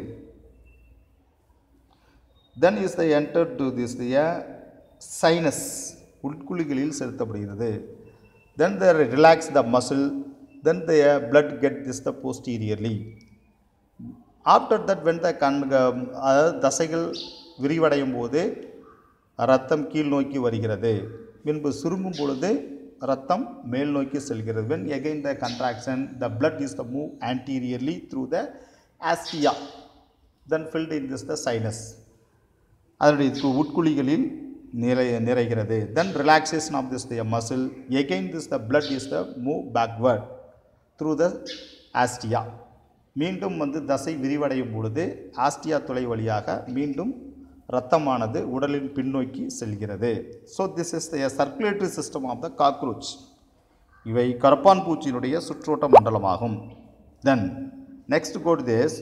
then is the enter to this the uh, sinus உட்குழிகளில் செலுத்தப்படுகிறது then they relax the muscle then the uh, blood get this the posteriorly after that when the கண் அதாவது தசைகள் விரிவடையும் போது ரத்தம் கீழ் நோக்கி வருகிறது பின்பு சுருங்கும் பொழுது ரத்தம் மேல் நோக்கி செல்கிறது when again the contraction the blood is the move anteriorly through the astia then filled in this the sinus அதனுடைய கு- உட்குழிகளில் நிறை நிறைகிறது then relaxation of this the muscle again this the blood is the move backward through the ostia மீண்டும் வந்து தசை விரிவடையும் பொழுது ஆஸ்டியா துளை வழியாக மீண்டும் இரத்தமானது உடலின் பின்னோக்கி செல்கிறது so this is the circulatory system of the cockroach இவை கரப்பான் பூச்சியினுடைய சுற்றோட்ட மண்டலமாகும் தென் நெக்ஸ்ட் கோட் this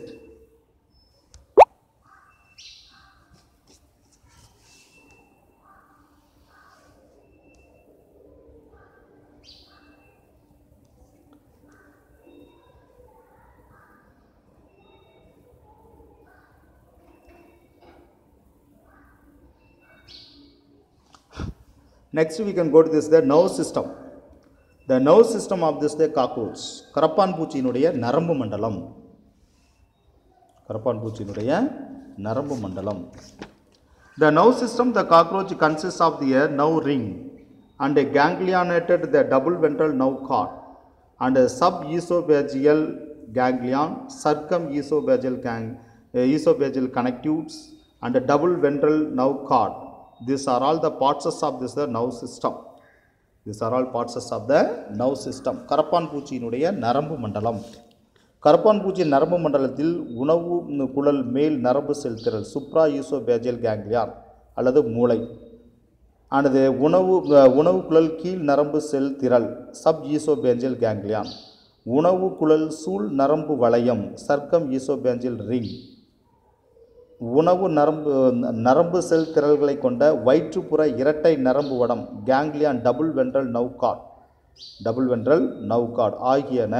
Next we can go to this the nerve system. The nerve system of this the cockroach. கரப்பான் பூச்சியினுடைய நரம்பு மண்டலம் கரப்பான் பூச்சியினுடைய நரம்பு மண்டலம் The nerve system the cockroach consists of the nerve ring and a ganglionated the double ventral nerve cord and sub-esophageal ganglion, circum-esophageal gang, uh, esophageal connectives, and a double ventral nerve cord. These are all the parts of this the nerve system. These are all parts of the nerve system. கரப்பான் பூச்சியினுடைய நரம்பு மண்டலம் கரப்பான் பூச்சி நரம்பு மண்டலத்தில் உணவு குழல் மேல் நரம்பு செலுத்தல் சுப்ரா ஈசோபேஜியல் கேங்லியான் அல்லது மூளை ஆனது உணவு உணவு குழல் கீழ் நரம்பு செல் திரள் சப் ஈசோபேஞ்சல் கேங்லியான் உணவு குழல் சூழ் நரம்பு வளையம் சர்க்கம் ஈசோபேஞ்சல் ரிங் உணவு நரம்பு நரம்பு செல் திரள்களை கொண்ட வயிற்றுப்புற இரட்டை நரம்பு வடம் ganglion double ventral nerve cord double ventral nerve cord ஆகியன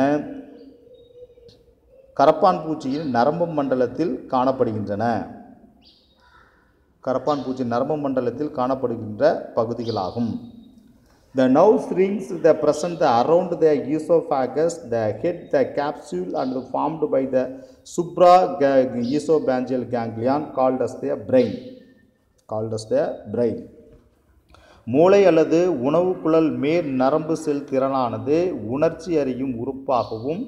கரப்பான் பூச்சியின் நரம்பு மண்டலத்தில் காணப்படுகின்றன கரப்பான் பூச்சி நரம்பு மண்டலத்தில் காணப்படுகின்ற பகுதிகளாகும் The nerve rings the present around the esophagus, the head, the capsule and formed by the supraesophageal ganglion called as the brain. Called as the brain. மூளை அல்லது உணவு குழல் மேல் நரம்பு செல் திறனானது உணர்ச்சி அறியும் உறுப்பாகவும்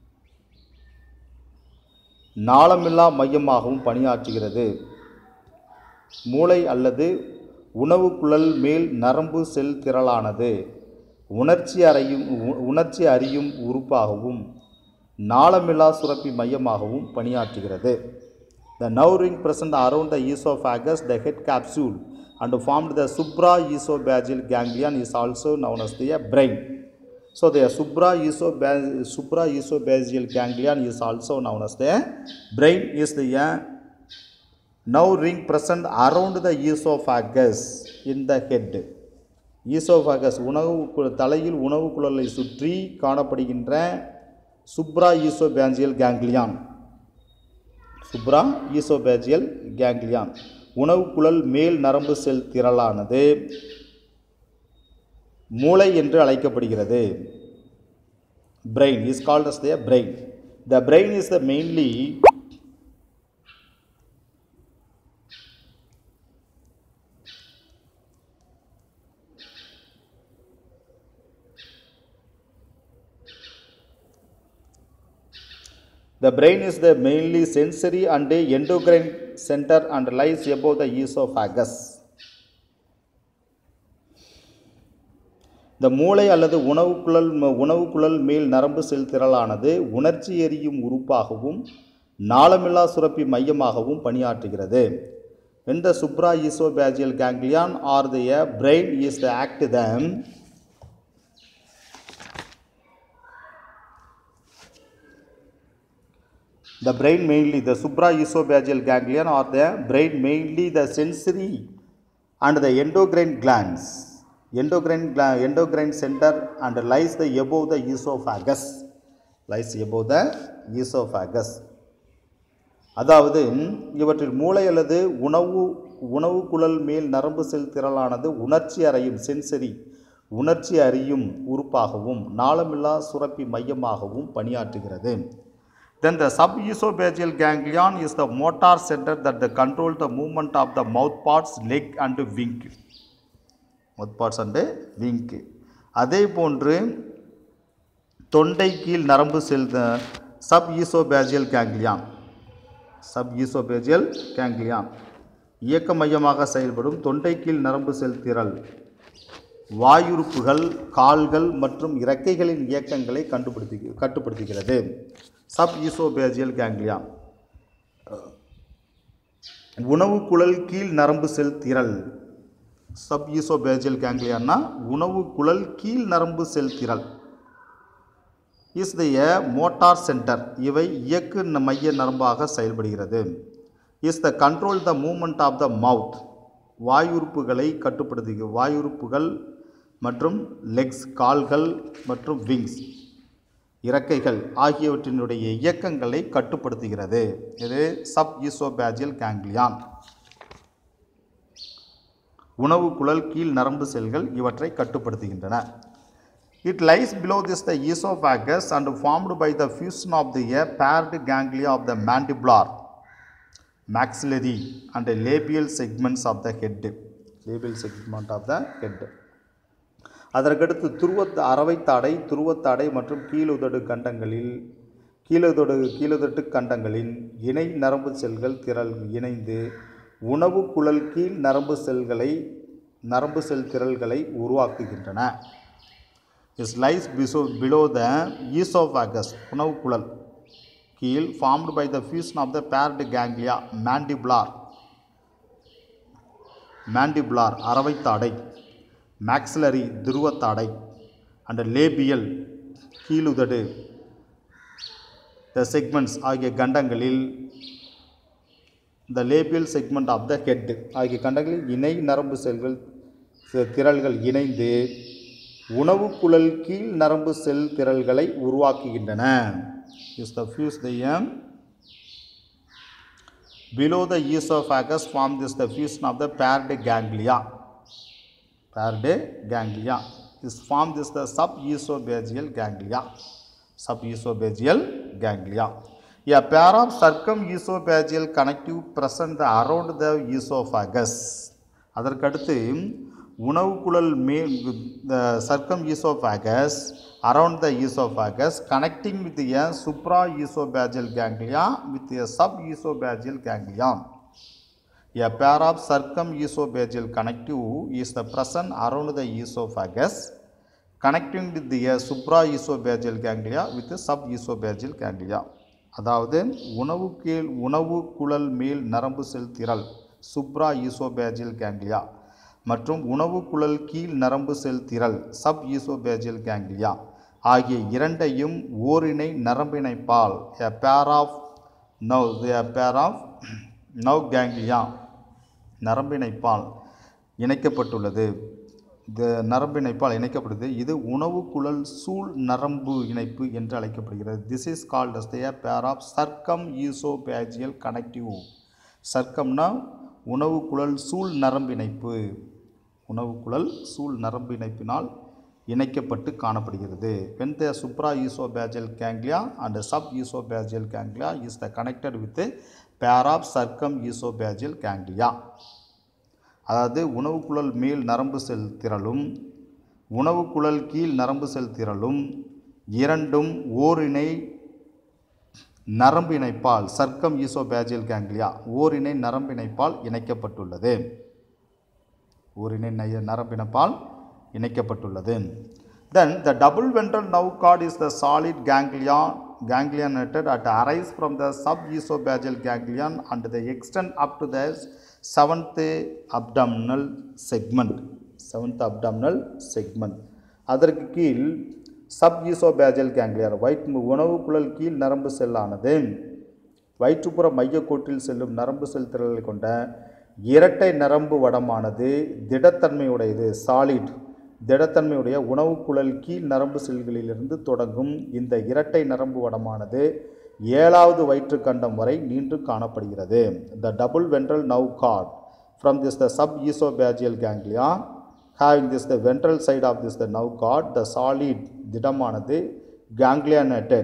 நாளமில்லா மையமாகவும் பணியாற்றுகிறது மூளை அல்லது உணவு குழல் மேல் நரம்பு செல் திரளானது உணர்ச்சி அறியும் உணர்ச்சி அறியும் உறுப்பாகவும் நாளமில்லா சுரப்பி மையமாகவும் பணியாற்றுகிறது the nerve ring present around the oesophagus the head capsule and formed the supra esophageal ganglion is also known as the brain so the supra supra esophageal ganglion is also known as the brain is the nerve ring present around the esophagus in the head oesophagus உணவு கு- தலையில் உணவு குழலை சுற்றி காணப்படுகின்ற சுப்ரா ஈசோபேஞ்சியல் கேங்க்லியான் சுப்ரா oesophageal கேங்க்லியான் உணவு குழல் மேல் நரம்பு செல் திரளானது மூளை என்று அழைக்கப்படுகிறது brain is called as the brain the brain is the mainly The brain is the mainly sensory and endocrine center and lies above the esophagus. இந்த மூளை அல்லது உணவு குழல் உணவு குழல் மேல் நரம்பு செல் திரளானது உணர்ச்சி எரியும் உறுப்பாகவும் நாளமில்லா சுரப்பி மையமாகவும் பணியாற்றுகிறது When the supraesophageal ganglion or the brain is the act them The brain mainly, the supraesophageal ganglion or the brain mainly the sensory and the endocrine glands. Endocrine, gla- endocrine center and lies the above the esophagus. Lies above the esophagus. அதாவது இவற்றில் மூளை அல்லது உணவு உணவு குழல் மேல் நரம்பு செல் திரளானது உணர்ச்சி அறையும் சென்சரி உணர்ச்சி அறியும் உறுப்பாகவும் நாளமில்லா சுரப்பி மையமாகவும் பணியாற்றுகிறது Then the subesophageal ganglion is the motor center that the control the movement of the mouth parts, leg and wing. mouth parts and wing. அதே போன்று தொண்டை கீழ் நரம்பு cell sub oesophageal ganglion sub oesophageal ganglion இயக்க மையமாக செயல்படும் தொண்டை கீழ் நரம்பு செல் திரள் வாயுறுப்புகள் கால்கள் மற்றும் இறக்கைகளின் இயக்கங்களை கண்டுபிடித்து கட்டுப்படுத்துகிறது சப் ஈசோபேஜியல் கேங்க்லியான் உணவு குழல் கீழ் நரம்பு செல் திரள் சப் ஈசோபேஜியல் கேங்க்லியான்னா உணவு குழல் கீழ் நரம்பு செல் திரள் இஸ் த மோட்டார் சென்டர் இவை இயக்கு ந- மைய நரம்பாக செயல்படுகிறது is the control the movement of the mouth வாயுறுப்புகளை கட்டுப்படுத்துகிறது வாயுறுப்புகள் மற்றும் லெக்ஸ் கால்கள் மற்றும் விங்ஸ் இறக்கைகள் ஆகியவற்றினுடைய இயக்கங்களை கட்டுப்படுத்துகிறது இது சப் ஈசோபேஜியல் கேங்க்லியான் உணவு குழல் கீழ் நரம்பு செல்கள் இவற்றை கட்டுப்படுத்துகின்றன it lies below this the oesophagus and formed by the fusion of the a paired ganglia of the mandibular maxillary and labial segments of the head labial segment of the head அதற்கடுத்து துருவத் அரவைத்தாடை துருவத்தாடை மற்றும் கீழுதடு கண்டங்களில் கீழுதொடு கீழுதட்டு கண்டங்களின் இணை நரம்பு செல்கள் திரள் இணைந்து உணவு குழல் கீழ் நரம்பு செல்களை நரம்பு செல் திரள்களை உருவாக்குகின்றன இஸ் லைஸ் பிசோ பிலோ த ஈசோஃபாகஸ் உணவு குழல் கீழ் formed by the fusion of the paired ganglia mandibular mandibular அரவைத்தாடை மேக்ஸிலரி துருவத்தாடை அண்ட் லேபியல் கீழுதடு த செக்மெண்ட்ஸ் ஆகிய கண்டங்களில் the labial segment of the head ஆகிய கண்டங்களில் இணை நரம்பு செல்கள் தி- திரள்கள் இணைந்து உணவு குழல் கீழ் நரம்பு செல் திரள்களை உருவாக்குகின்றன இஸ் த ஃபியூஸ் த எம் Below the esophagus form this the fusion of the paired ganglia. Paired ganglia is formed this the subesophageal ganglia. Subesophageal ganglia. A pair of circumesophageal connective present around the esophagus. அதற்கடுத்து உணவு குழல் மேல் circum oesophagus around the oesophagus connecting with a supra oesophageal ganglia with a sub oesophageal ganglia A pair of circumesophageal connective is the present around the esophagus connecting with the supraesophageal ganglia with the subesophageal ganglia. அதாவது உணவு கீழ் உணவு குழல் மேல் நரம்பு cell திரள் சுப்ரா oesophageal ganglia மற்றும் உணவு குழல் கீழ் நரம்பு செல் திரள் சப் ஈசோபேஜியல் கேங்லியா ஆகிய இரண்டையும் ஓரிணை நரம்பிணைப்பால் a pair of nerve a pair of nerve ganglia நரம்பிணைப்பால் இணைக்கப்பட்டுள்ளது இந்த நரம்பிணைப்பால் இணைக்கப்படுது இது உணவு குழல் சூழ் நரம்பு இணைப்பு என்று அழைக்கப்படுகிறது this is called as the pair of circum oesophageal connective சர்க்கம்னா உணவு குழல் சூழ் நரம்பிணைப்பு உணவு குழல் சூழ் நரம்பிணைப்பினால் இணைக்கப்பட்டு காணப்படுகிறது when the supra esophageal ganglia and sub esophageal ganglia is the connected with a pair of circum esophageal ganglia அதாவது உணவு குழல் மேல் நரம்பு செல் திரளும் உணவு குழல் கீழ் நரம்பு செல் திரளும் இரண்டும் ஓரிணை நரம்பிணைப்பால் சர்க்கம் ஈசோபேஜியல் கேங்லியா ஓரிணை நரம்பிணைப்பால் இணைக்கப்பட்டுள்ளது ஓரிணை நய- நரம்பிணைப்பால் இணைக்கப்பட்டுள்ளது then the double ventral nerve cord is the solid ganglia ganglionated at arise from the subesophageal ganglion and the extend up to the seventh abdominal segment seventh abdominal segment அதற்கு கீழ் sub ஈசோபேஜல் கேங்லியர் வயிற்று உணவு குழல் கீழ் நரம்பு செல்லானது வயிற்றுப்புற மையக்கோட்டில் செல்லும் நரம்பு செல் திரளை கொண்ட இரட்டை நரம்பு வடமானது திடத்தன்மையுடையது சாலிட் திடத்தன்மையுடைய உணவு குழல் கீழ் நரம்பு செல்களிலிருந்து தொடங்கும் இந்த இரட்டை நரம்பு வடமானது ஏழாவது வயிற்றுக்கண்டம் வரை நீண்டு காணப்படுகிறது the double ventral nerve cord from this the sub oesophageal ganglia having this the ventral side of this the nerve cord the solid திடமானது ganglionated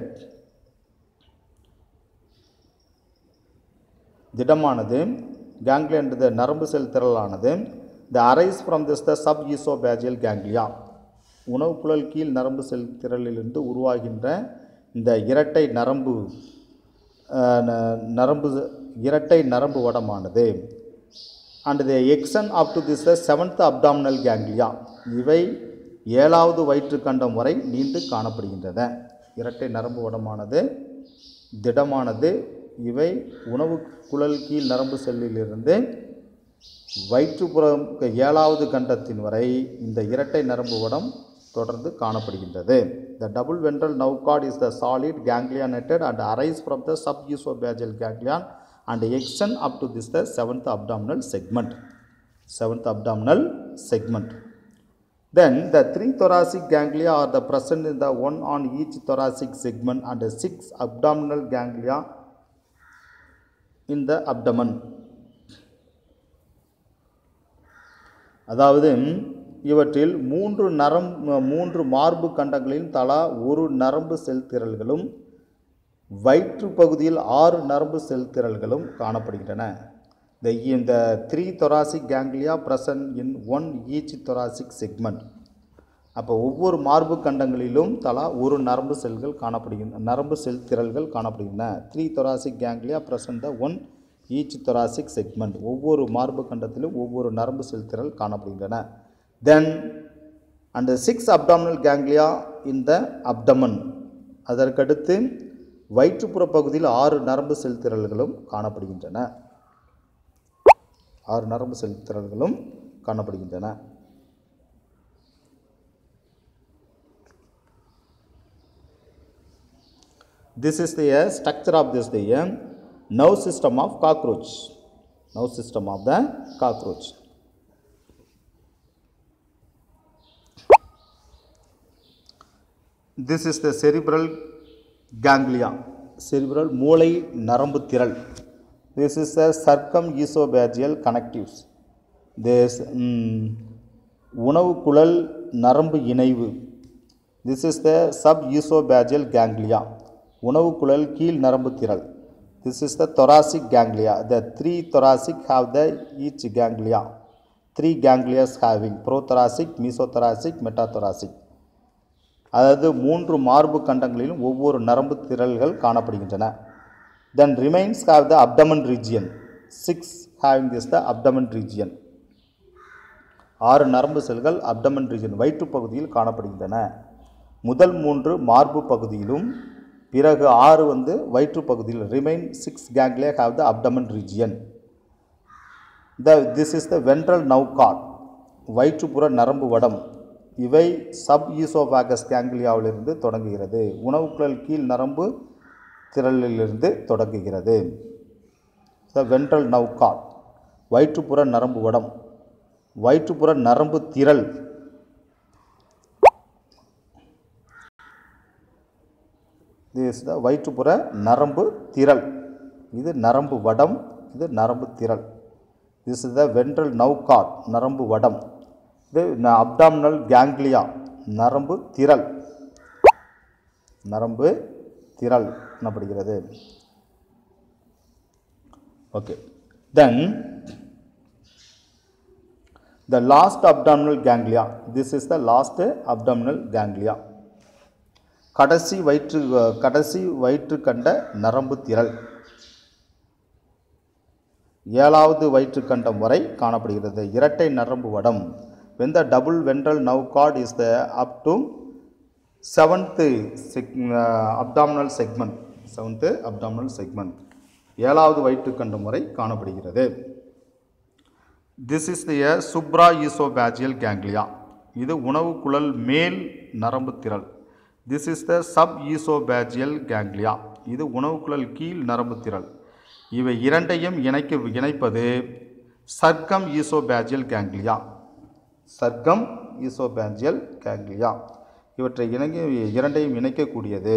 திடமானது ganglion the நரம்பு செல் திரளானது the arise from this the sub esophageal ganglia உணவு குழல் கீழ் நரம்பு செல் திரளிலிருந்து உருவாகின்ற இந்த இரட்டை நரம்பு அஹ், ந- நரம்பு இரட்டை நரம்பு வடமானது and the extend up to this seventh abdominal ganglia இவை ஏழாவது வயிற்றுக்கண்டம் வரை நீண்டு காணப்படுகின்றன இரட்டை நரம்பு வடமானது திடமானது இவை உணவு குழல் கீழ் நரம்பு செல்லிலிருந்து வயிற்றுப்புறம் ஏழாவது கண்டத்தின் வரை இந்த இரட்டை நரம்பு வடம் தொடர்ந்து காணப்படுகின்றது the double ventral nerve cord is the solid ganglionated and arise from the sub oesophageal ganglion and extend up to this the seventh abdominal segment seventh abdominal segment then the three thoracic ganglia are the present in the one on each thoracic segment and the six abdominal ganglia in the abdomen அதாவது இவற்றில் மூன்று நரம் மூன்று மார்பு கண்டங்களில் தலா ஒரு நரம்பு செல் திரள்களும் வயிற்று பகுதியில் ஆறு நரம்பு செல் திரள்களும் காணப்படுகின்றன the in the three thoracic ganglia present in one each thoracic segment அப்போ ஒவ்வொரு மார்பு கண்டங்களிலும் தலா ஒரு நரம்பு செல்கள் காணப்படுகின்றன நரம்பு செல் திரள்கள் காணப்படுகின்றன three thoracic ganglia present the one each thoracic segment ஒவ்வொரு மார்பு கண்டத்திலும் ஒவ்வொரு நரம்பு செல் திரள் காணப்படுகின்றன then and six abdominal ganglia in the abdomen அதற்கடுத்து வயிற்றுப்புற பகுதியில் ஆறு நரம்பு செல் திரள்களும் காணப்படுகின்றன ஆறு நரம்பு செல் திரள்களும் காணப்படுகின்றன This is the uh, structure of this the uh, nerve system of cockroach. Nerve system of the cockroach. This is the cerebral ganglia, cerebral மூளை நரம்பு திரள். This is the circumesophageal connectives. This mm, உணவு குழல் நரம்பு இணைவு. This is the subesophageal ganglia. உணவு குழல் கீழ் நரம்பு திரள். This is the thoracic ganglia. The three thoracic have the each ganglia. Three ganglias having prothoracic, mesothoracic, metathoracic. அதாவது மூன்று மார்பு கண்டங்களிலும் ஒவ்வொரு நரம்பு திரள்கள் காணப்படுகின்றன then remains have the abdomen region six having this the abdomen region ஆறு நரம்பு செல்கள் அப்டமன் ரீஜன் வயிற்று பகுதியில் காணப்படுகின்றன முதல் மூன்று மார்பு பகுதியிலும் பிறகு ஆறு வந்து வயிற்று பகுதியில் remain six ganglia have the abdomen region the this is the ventral nerve cord வயிற்றுப்புற நரம்பு வடம் இவை சப் ஈசோபாகஸ் கேங்கிலியாவிலிருந்து தொடங்குகிறது உணவுக்குழல் கீழ் நரம்பு திரளிலிருந்து தொடங்குகிறது த வென்ட்ரல் நவ் கார்ட் வயிற்றுப்புற நரம்பு வடம் வயிற்றுப்புற நரம்பு திரள் திஸ் த வயிற்றுப்புற நரம்பு திரள் இது நரம்பு வடம் இது நரம்பு திரள் this is the ventral nerve cord நரம்பு வடம் இது அப்டாமினல் கேங்க்லியா நரம்பு திரள் நரம்பு திரள் எனப்படுகிறது okay then the last abdominal ganglia this is the last abdominal ganglia கடைசி வயிற்று கடைசி வயிற்று கண்ட நரம்பு திரள் ஏழாவது வயிற்றுக்கண்டம் வரை காணப்படுகிறது இரட்டை நரம்பு வடம் when the double ventral nerve cord is the up to seventh seg- uh, abdominal segment seventh abdominal segment ஏழாவது வயிற்றுக்கண்டம் வரை காணப்படுகிறது this is the supra oesophageal ganglia இது உணவு குழல் மேல் நரம்பு திரள் this is the sub oesophageal ganglia இது உணவு குழல் கீழ் நரம்பு திரள் இவை இரண்டையும் இணைக்க இணைப்பது circum oesophageal ganglia circum oesophageal ganglia இவற்றை இணங்கி இரண்டையும் இணைக்கக்கூடியது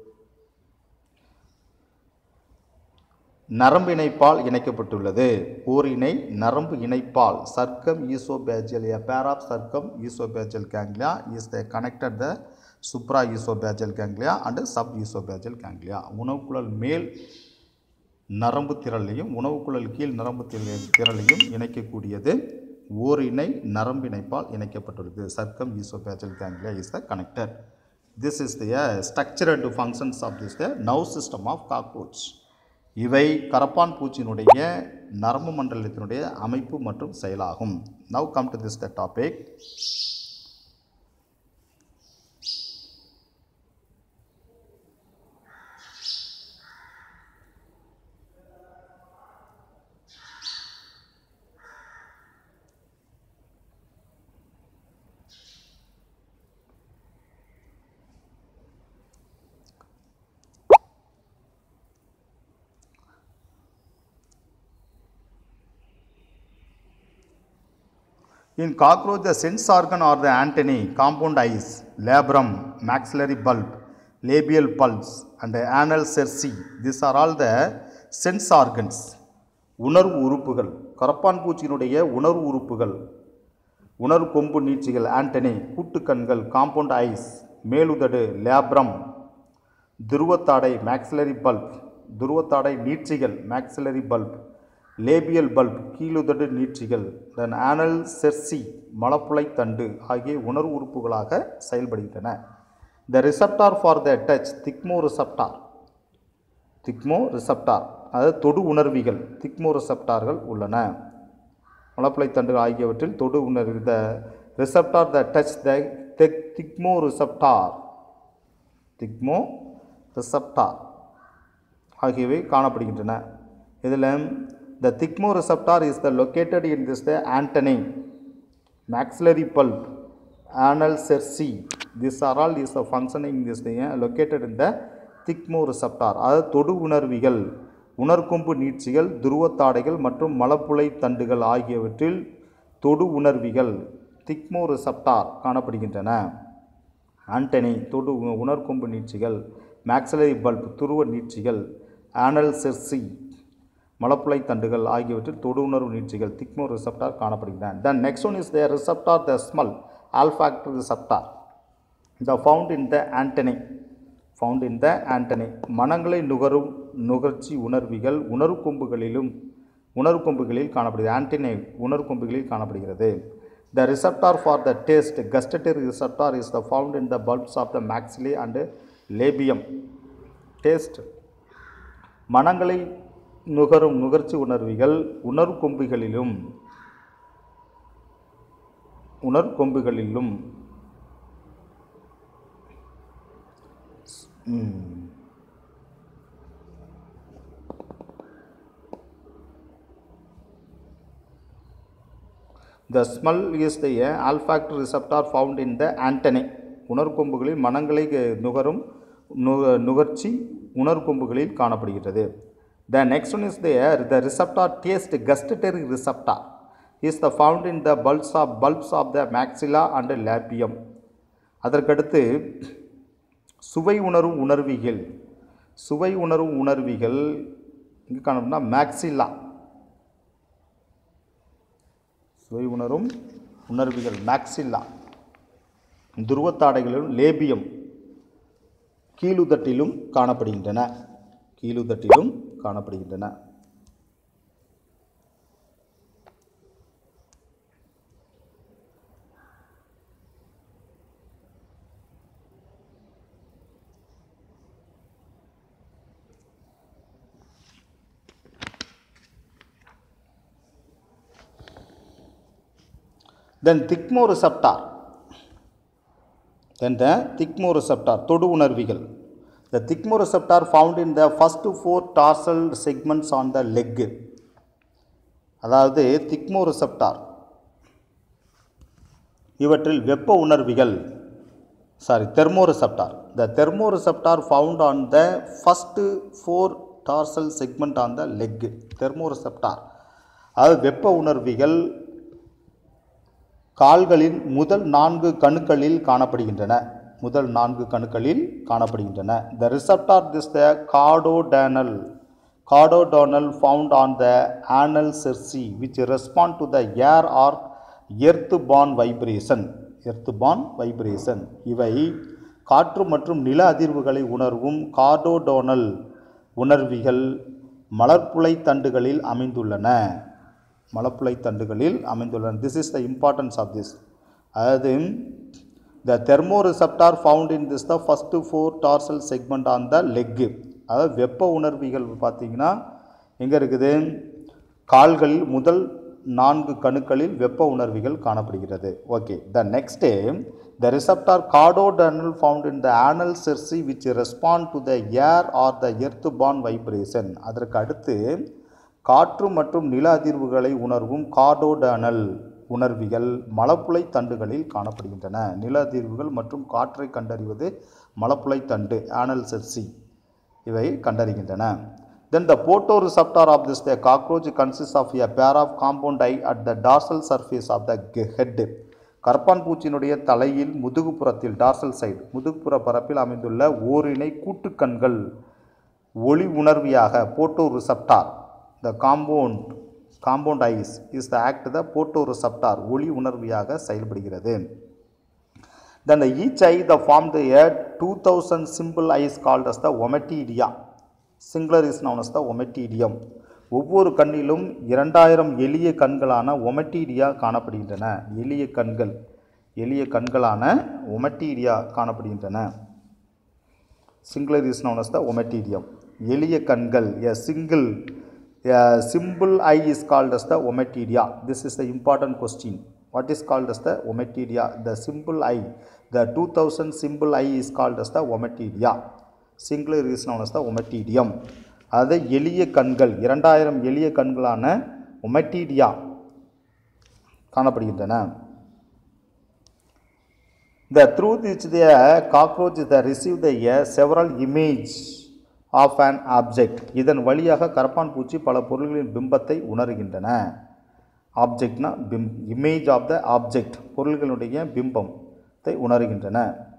நரம்பு இணைப்பால் இணைக்கப்பட்டுள்ளது ஓர் இணை நரம்பு இணைப்பால் circum oesophageal a pair of circum oesophageal ganglia is the connected the supra oesophageal ganglia and sub oesophageal ganglia உணவுக்குழல் மேல் நரம்பு திரளையும் உணவுக்குழல் கீழ் நரம்பு திரள் திரளையும் இணைக்கக்கூடியது ஓர் இணை நரம்பு இணைப்பால் இணைக்கப்பட்டுள்ளது circum oesophageal ganglia is the connector this is the structure and functions of this the nerve system of cockroach இவை கரப்பான் பூச்சியினுடைய நரம்பு மண்டலத்தினுடைய அமைப்பு மற்றும் செயலாகும் now come to this the topic In cockroach, the sense organ or the antennae, compound eyes, labrum, maxillary bulb, labial pulse, and the anal cerci. These are all the sense organs. உணர்வு உறுப்புகள் கரப்பான் பூச்சியினுடைய உணர்வு உறுப்புகள் உணர்வு கொம்பு நீட்சிகள் antennae கூட்டுக்கண்கள் காம்பவுண்ட் ஐஸ் மேலுதடு லேப்ரம் துருவத்தாடை மேக்ஸிலரி பல்ப் துருவத்தாடை நீட்சிகள் மேக்ஸிலரி பல்ப் லேபியல் பல்ப் கீழுதடு நீட்சிகள் தென் ஆனல் செர்சி மலப்புழை தண்டு ஆகிய உணர்வு உறுப்புகளாக செயல்படுகின்றன the receptor for the touch thigmoreceptor thigmoreceptor அதாவது தொடு உணர்விகள் திக்மோ ரிசப்டார்கள் உள்ளன மலப்புழை தண்டுகள் ஆகியவற்றில் தொடு உணர்வு the receptor the touch the thigmoreceptor thigmoreceptor ஆகியவை காணப்படுகின்றன இதில் the thigmoreceptor is the located in this the antennae maxillary pulp anal cerci this are all is the functioning this thing uh, located in the thigmoreceptor அதாவது தொடு உணர்விகள் உணர்கொம்பு நீட்சிகள் துருவத்தாடைகள் மற்றும் மலப்புழை தண்டுகள் ஆகியவற்றில் தொடு உணர்விகள் திக்மோரிசப்டார் காணப்படுகின்றன ஆண்டனி தொடு உ- உணர்கொம்பு நீட்சிகள் மேக்ஸலரி பல்ப் துருவ நீட்சிகள் ஆனல் செர்சி மலப்புழை தண்டுகள் ஆகியவற்றில் தொடு உணர்வு நீட்சிகள் திக்மோ ரிசப்டார் காணப்படுகின்றன then next one is the receptor the smell olfactory receptor the found in the antennae found in the antennae மனங்களை நுகரும் நுகர்ச்சி உணர்விகள் உணர்வுக்கொம்புகளிலும் உணர்வுக்கொம்புகளில் காணப்படுகிறது ஆண்டனி உணர்வுக்கொம்புகளில் காணப்படுகிறது the receptor for the taste gustatory receptor is the found in the palps of the maxillae and labium taste மனங்களை நுகரும் நுகர்ச்சி உணர்விகள் உணர்கொம்புகளிலும் உணர்கொம்புகளிலும் ம். The smell is the olfactory receptor found in the antennae. உணர்கொம்புகளில் மனங்களை க- நுகரும் நு- நுகர்ச்சி உணர்கொம்புகளில் காணப்படுகிறது the next one is the the receptor taste gustatory receptor is the found in the palps of palps of the maxilla and labium அதற்கடுத்து சுவை உணரும் உணர்விகள் சுவை உணரும் உணர்விகள் இங்கே காணப்படும்னா மேக்ஸிலா சுவை உணரும் உணர்விகள் மேக்ஸில்லா துருவத்தாடைகளிலும் லேபியம் கீழுதட்டிலும் காணப்படுகின்றன கீழுதட்டிலும் காணப்படுகின்றன then thigmoreceptor then the thicmoreceptor தொடு உணர்விகள் the thicmoreceptor found in the first four tarsal segments on the leg அதாவது திக்மோரிசெப்டார் இவற்றில் வெப்ப உணர்விகள் sorry thermoreceptor the thermoreceptor found on the first four tarsal segment on the leg thermoreceptor அதாவது வெப்ப உணர்விகள் கால்களின் முதல் நான்கு கணுக்களில் காணப்படுகின்றன முதல் நான்கு கணுக்களில் காணப்படுகின்றன the receptor this the chordotonal chordotonal found on the anal cerci which respond to the air or earth borne vibration earth borne vibration இவை காற்று மற்றும் நில அதிர்வுகளை உணர்வும் கார்டோடோனல் உணர்விகள் மலர்ப்புழை தண்டுகளில் அமைந்துள்ளன மலப்புழை தண்டுகளில் அமைந்துள்ளன this is the importance of this அதாவது the thermoreceptor found in this the first four tarsal segment on the leg அதாவது வெப்ப உணர்விகள் பார்த்தீங்கன்னா எங்கே இருக்குது கால்களில் முதல் நான்கு கணுக்களில் வெப்ப உணர்விகள் காணப்படுகிறது okay the next the receptor chordotonal found in the anal cerci which respond to the air or the earth borne vibration அதற்கு அடுத்து காற்று மற்றும் நில அதிர்வுகளை உணர்வும் கார்டோடனல் உணர்விகள் மலப்புழை தண்டுகளில் காணப்படுகின்றன நில அதிர்வுகள் மற்றும் காற்றை கண்டறிவது மலப்புழை தண்டு ஆனல் செர்சி இவை கண்டறிகின்றன then the photoreceptor of this the cockroach consist of a pair of compound eye at the dorsal surface of the head கற்பான் பூச்சியினுடைய தலையில் முதுகுப்புறத்தில் டார்சல் சைடு முதுகுப்புற பரப்பில் அமைந்துள்ள ஓரிணை கூட்டுக்கண்கள் ஒளி உணர்வியாக photoreceptor the compound compound eyes is the act the photoreceptor ஒளி உணர்வியாக செயல்படுகிறது Then the each eye the formed a 2000 simple eyes called as the ommatidia. Singular is known as the ommatidium. ஒவ்வொரு கண்ணிலும் இரண்டாயிரம் எளிய கண்களான ommatidia காணப்படுகின்றன எளிய கண்கள் எளிய கண்களான ஒமட்டீரியா காணப்படுகின்றன singular is known as the ommatidium எளிய கண்கள் a single a simple eye is called as the ommatidia this is the important question what is called as the ommatidia the simple eye the 2000 simple eye is called as the ommatidia singular is known as the ommatidium அது எளிய கண்கள் இரண்டாயிரம் எளிய கண்களான ஒமட்டீடியா காணப்படுகின்றன The truth is the cockroach is the receive the uh, several image of an object. இதன் வழியாக கரப்பான் பூச்சி பல பொருள்களின் பிம்பத்தை உணர்கின்றன ஆப்ஜெக்ட்னா பிம் இமேஜ் ஆஃப் த ஆப்ஜெக்ட் பொருள்களுடைய பிம்பத்தை உணர்கின்றன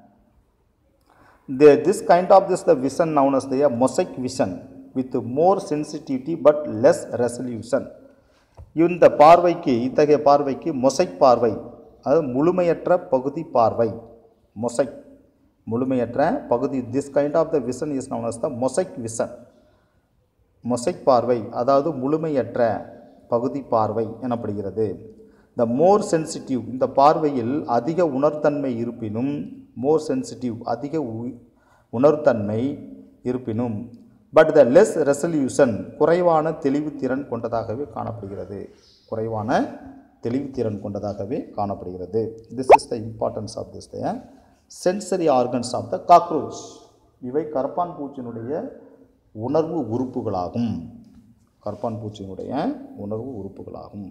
the, this kind of this the vision known as the uh, mosaic vision with more sensitivity but less resolution இந்த பார்வைக்கு இத்தகைய பார்வைக்கு மொசைக் பார்வை அது முழுமையற்ற பகுதி பார்வை மொசைக் முழுமையற்ற பகுதி this kind of the vision is known as the mosaic vision mosaic பார்வை அதாவது முழுமையற்ற பகுதி பார்வை எனப்படுகிறது த மோர் சென்சிட்டிவ் இந்த பார்வையில் அதிக உணர்த்தன்மை இருப்பினும் மோர் சென்சிட்டிவ் அதிக உ- உணர்த்தன்மை இருப்பினும் பட் த லெஸ் ரெசல்யூஷன் குறைவான தெளிவுத்திறன் கொண்டதாகவே காணப்படுகிறது குறைவான தெளிவுத்திறன் கொண்டதாகவே காணப்படுகிறது this is the importance of this the sensory organs of the cockroach இவை கரப்பான் பூச்சியினுடைய உணர்வு உறுப்புகளாகும் கரப்பான் பூச்சியினுடைய உணர்வு உறுப்புகளாகும்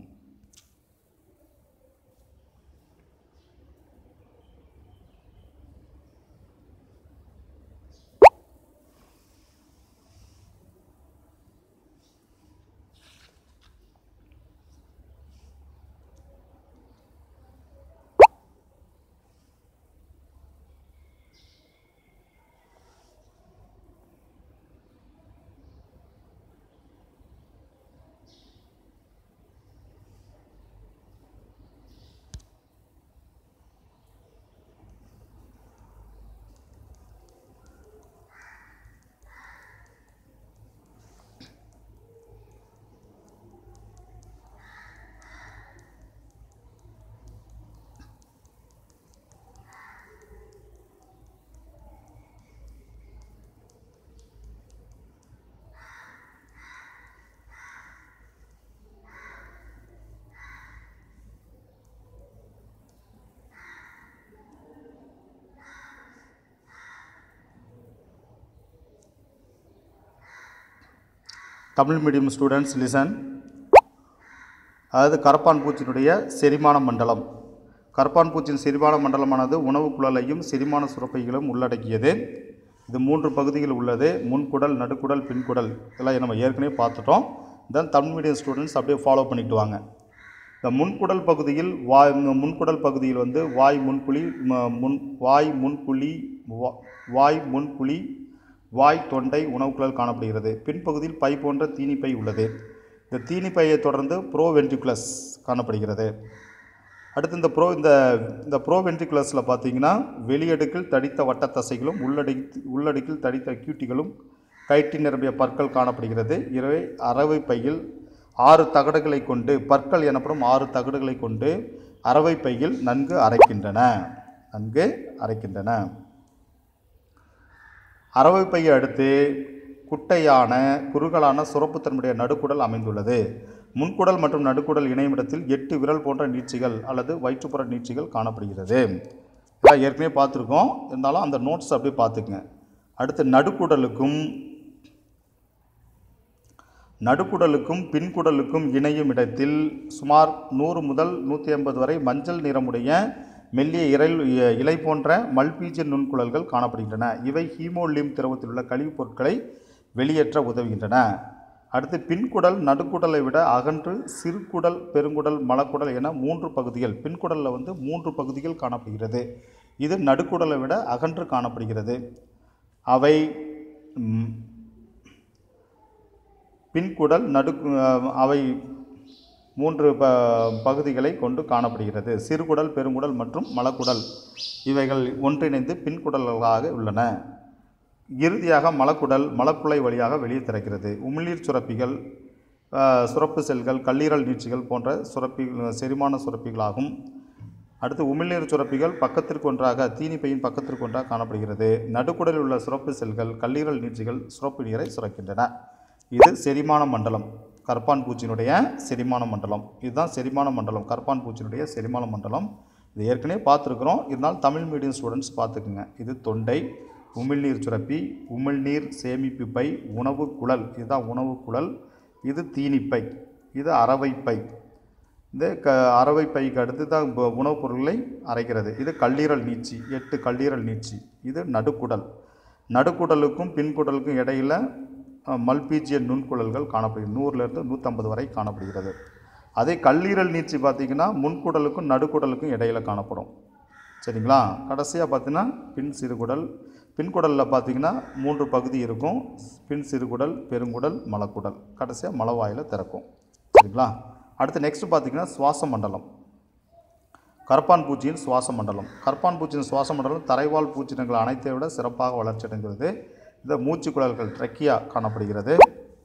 தமிழ் மீடியம் ஸ்டூடெண்ட்ஸ் லிசன் அதாவது கரப்பான் பூச்சியினுடைய செரிமான மண்டலம் கரப்பான் பூச்சியின் செரிமான மண்டலமானது உணவு குழலையும் செரிமான சுரப்பைகளும் உள்ளடக்கியது இது மூன்று பகுதிகள் உள்ளது முன்குடல் நடுக்குடல் பின்குடல் இதெல்லாம் நம்ம ஏற்கனவே பார்த்துட்டோம் தென் தமிழ் மீடியம் ஸ்டூடெண்ட்ஸ் அப்படியே ஃபாலோ பண்ணிட்டு வாங்க இந்த முன்குடல் பகுதியில் வாய் இந்த முன்குடல் பகுதியில் வந்து வாய் முன்குழி ம- முன் வாய் முன்குழி வா- வாய் முன்குழி வாய் தொண்டை உணவுக்குழல் காணப்படுகிறது பின்பகுதியில் பை போன்ற தீனிப்பை உள்ளது இந்த தீனிப்பையை தொடர்ந்து ப்ரோ வென்ட்ரிகுலஸ் காணப்படுகிறது அடுத்து இந்த ப்ரோ இந்த இந்த ப்ரோ வென்ட்ரிகுலஸில் பார்த்தீங்கன்னா வெளியடுக்கில் தடித்த வட்ட தசைகளும் உள்ளடி உள்ளடுக்கில் தடித்த கியூட்டிகளும் கயிற்றி நிரம்பிய பற்கள் காணப்படுகிறது இரவே அரவை பையில் ஆறு தகடுகளை கொண்டு பற்கள் எனப்படும் ஆறு தகடுகளை கொண்டு அரவை பையில் நன்கு அரைக்கின்றன நன்கு அரைக்கின்றன அரவை பையை அடுத்து குட்டையான குறுகலான சுரப்புத்தன்மையுடைய நடுக்குடல் அமைந்துள்ளது முன்குடல் மற்றும் நடுக்குடல் இணையும் இடத்தில் எட்டு விரல் போன்ற நீட்சிகள் அல்லது வயிற்றுப்புற நீட்சிகள் காணப்படுகிறது இதெல்லாம் ஏற்கனவே பார்த்துருக்கோம் இருந்தாலும் அந்த நோட்ஸ் அப்படியே பார்த்துக்குங்க அடுத்து நடுக்குடலுக்கும் நடுக்குடலுக்கும் பின்குடலுக்கும் இணையும் இடத்தில் சுமார் நூறு முதல் நூற்றி ஐம்பது வரை மஞ்சள் நிறமுடைய மெல்லிய இறை இலை போன்ற மல்பீஜ நுண்குழல்கள் காணப்படுகின்றன இவை ஹீமோலிம் திரவத்தில் உள்ள கழிவுப் பொருட்களை வெளியேற்ற உதவுகின்றன அடுத்து பின்குடல் நடுக்குடலை விட அகன்று சிறுகுடல் பெருங்குடல் மலக்குடல் என மூன்று பகுதிகள் பின்குடலில் வந்து மூன்று பகுதிகள் காணப்படுகிறது இது நடுக்குடலை விட அகன்று காணப்படுகிறது அவை ம், பின்குடல் நடு அவை மூன்று ப பகுதிகளை கொண்டு காணப்படுகிறது சிறுகுடல் பெருங்குடல் மற்றும் மலக்குடல் இவைகள் ஒன்றிணைந்து பின்குடல்களாக உள்ளன இறுதியாக மலக்குடல் மலக்குழை வழியாக வெளியே திறக்கிறது உமிழ்நீர் சுரப்பிகள் அஹ், சுரப்பு செல்கள் கல்லீரல் நீட்சிகள் போன்ற சுரப்பி செரிமான சுரப்பிகளாகும் அடுத்து உமிழ்நீர் சுரப்பிகள் பக்கத்திற்கு ஒன்றாக தீனிப்பையின் பக்கத்திற்கு ஒன்றாக காணப்படுகிறது நடுக்குடலில் உள்ள சுரப்பு செல்கள் கல்லீரல் நீட்சிகள் சுரப்பு நீரை சுரக்கின்றன இது செரிமான மண்டலம் கற்பான் பூச்சியினுடைய செரிமான மண்டலம் இதுதான் செரிமான மண்டலம் கற்பான் பூச்சியினுடைய செரிமான மண்டலம் இது ஏற்கனவே பார்த்துருக்குறோம் இருந்தாலும் தமிழ் மீடியம் ஸ்டூடெண்ட்ஸ் பார்த்துக்குங்க இது தொண்டை உமிழ்நீர் சுரப்பி உமிழ்நீர் சேமிப்பு பை உணவு குழல் இதுதான் உணவு குழல் இது தீனிப்பை இது அரவைப்பை இந்த க அரவை பைக்கு அடுத்து தான் இப்போ உணவுப் பொருட்களை அரைக்கிறது இது கல்லீரல் நீட்சி எட்டு கல்லீரல் நீட்சி இது நடுக்குடல் நடுக்குடலுக்கும் பின்குடலுக்கும் இடையில் மல்பீஜிய நுண்குழல்கள் காணப்படுகிறது நூறுலேருந்து நூற்றம்பது வரை காணப்படுகிறது அதே கல்லீரல் நீட்சி பார்த்திங்கன்னா முன்குடலுக்கும் நடுக்குடலுக்கும் இடையில காணப்படும் சரிங்களா கடைசியாக பார்த்தீங்கன்னா பின் சிறுகுடல் பின்குடலில் பார்த்தீங்கன்னா மூன்று பகுதி இருக்கும் பின் சிறுகுடல் பெருங்குடல் மலக்குடல் கடைசியாக மலவாயில் திறக்கும் சரிங்களா அடுத்து நெக்ஸ்ட் பார்த்தீங்கன்னா சுவாச மண்டலம் கரப்பான் பூச்சியின் சுவாச மண்டலம் கரப்பான் பூச்சியின் சுவாச மண்டலம் தரைவாழ் பூச்சினங்கள் அனைத்தை விட சிறப்பாக வளர்ச்சி அடைந்துள்ளது இந்த மூச்சுக்குழல்கள் ட்ரெக்கியா காணப்படுகிறது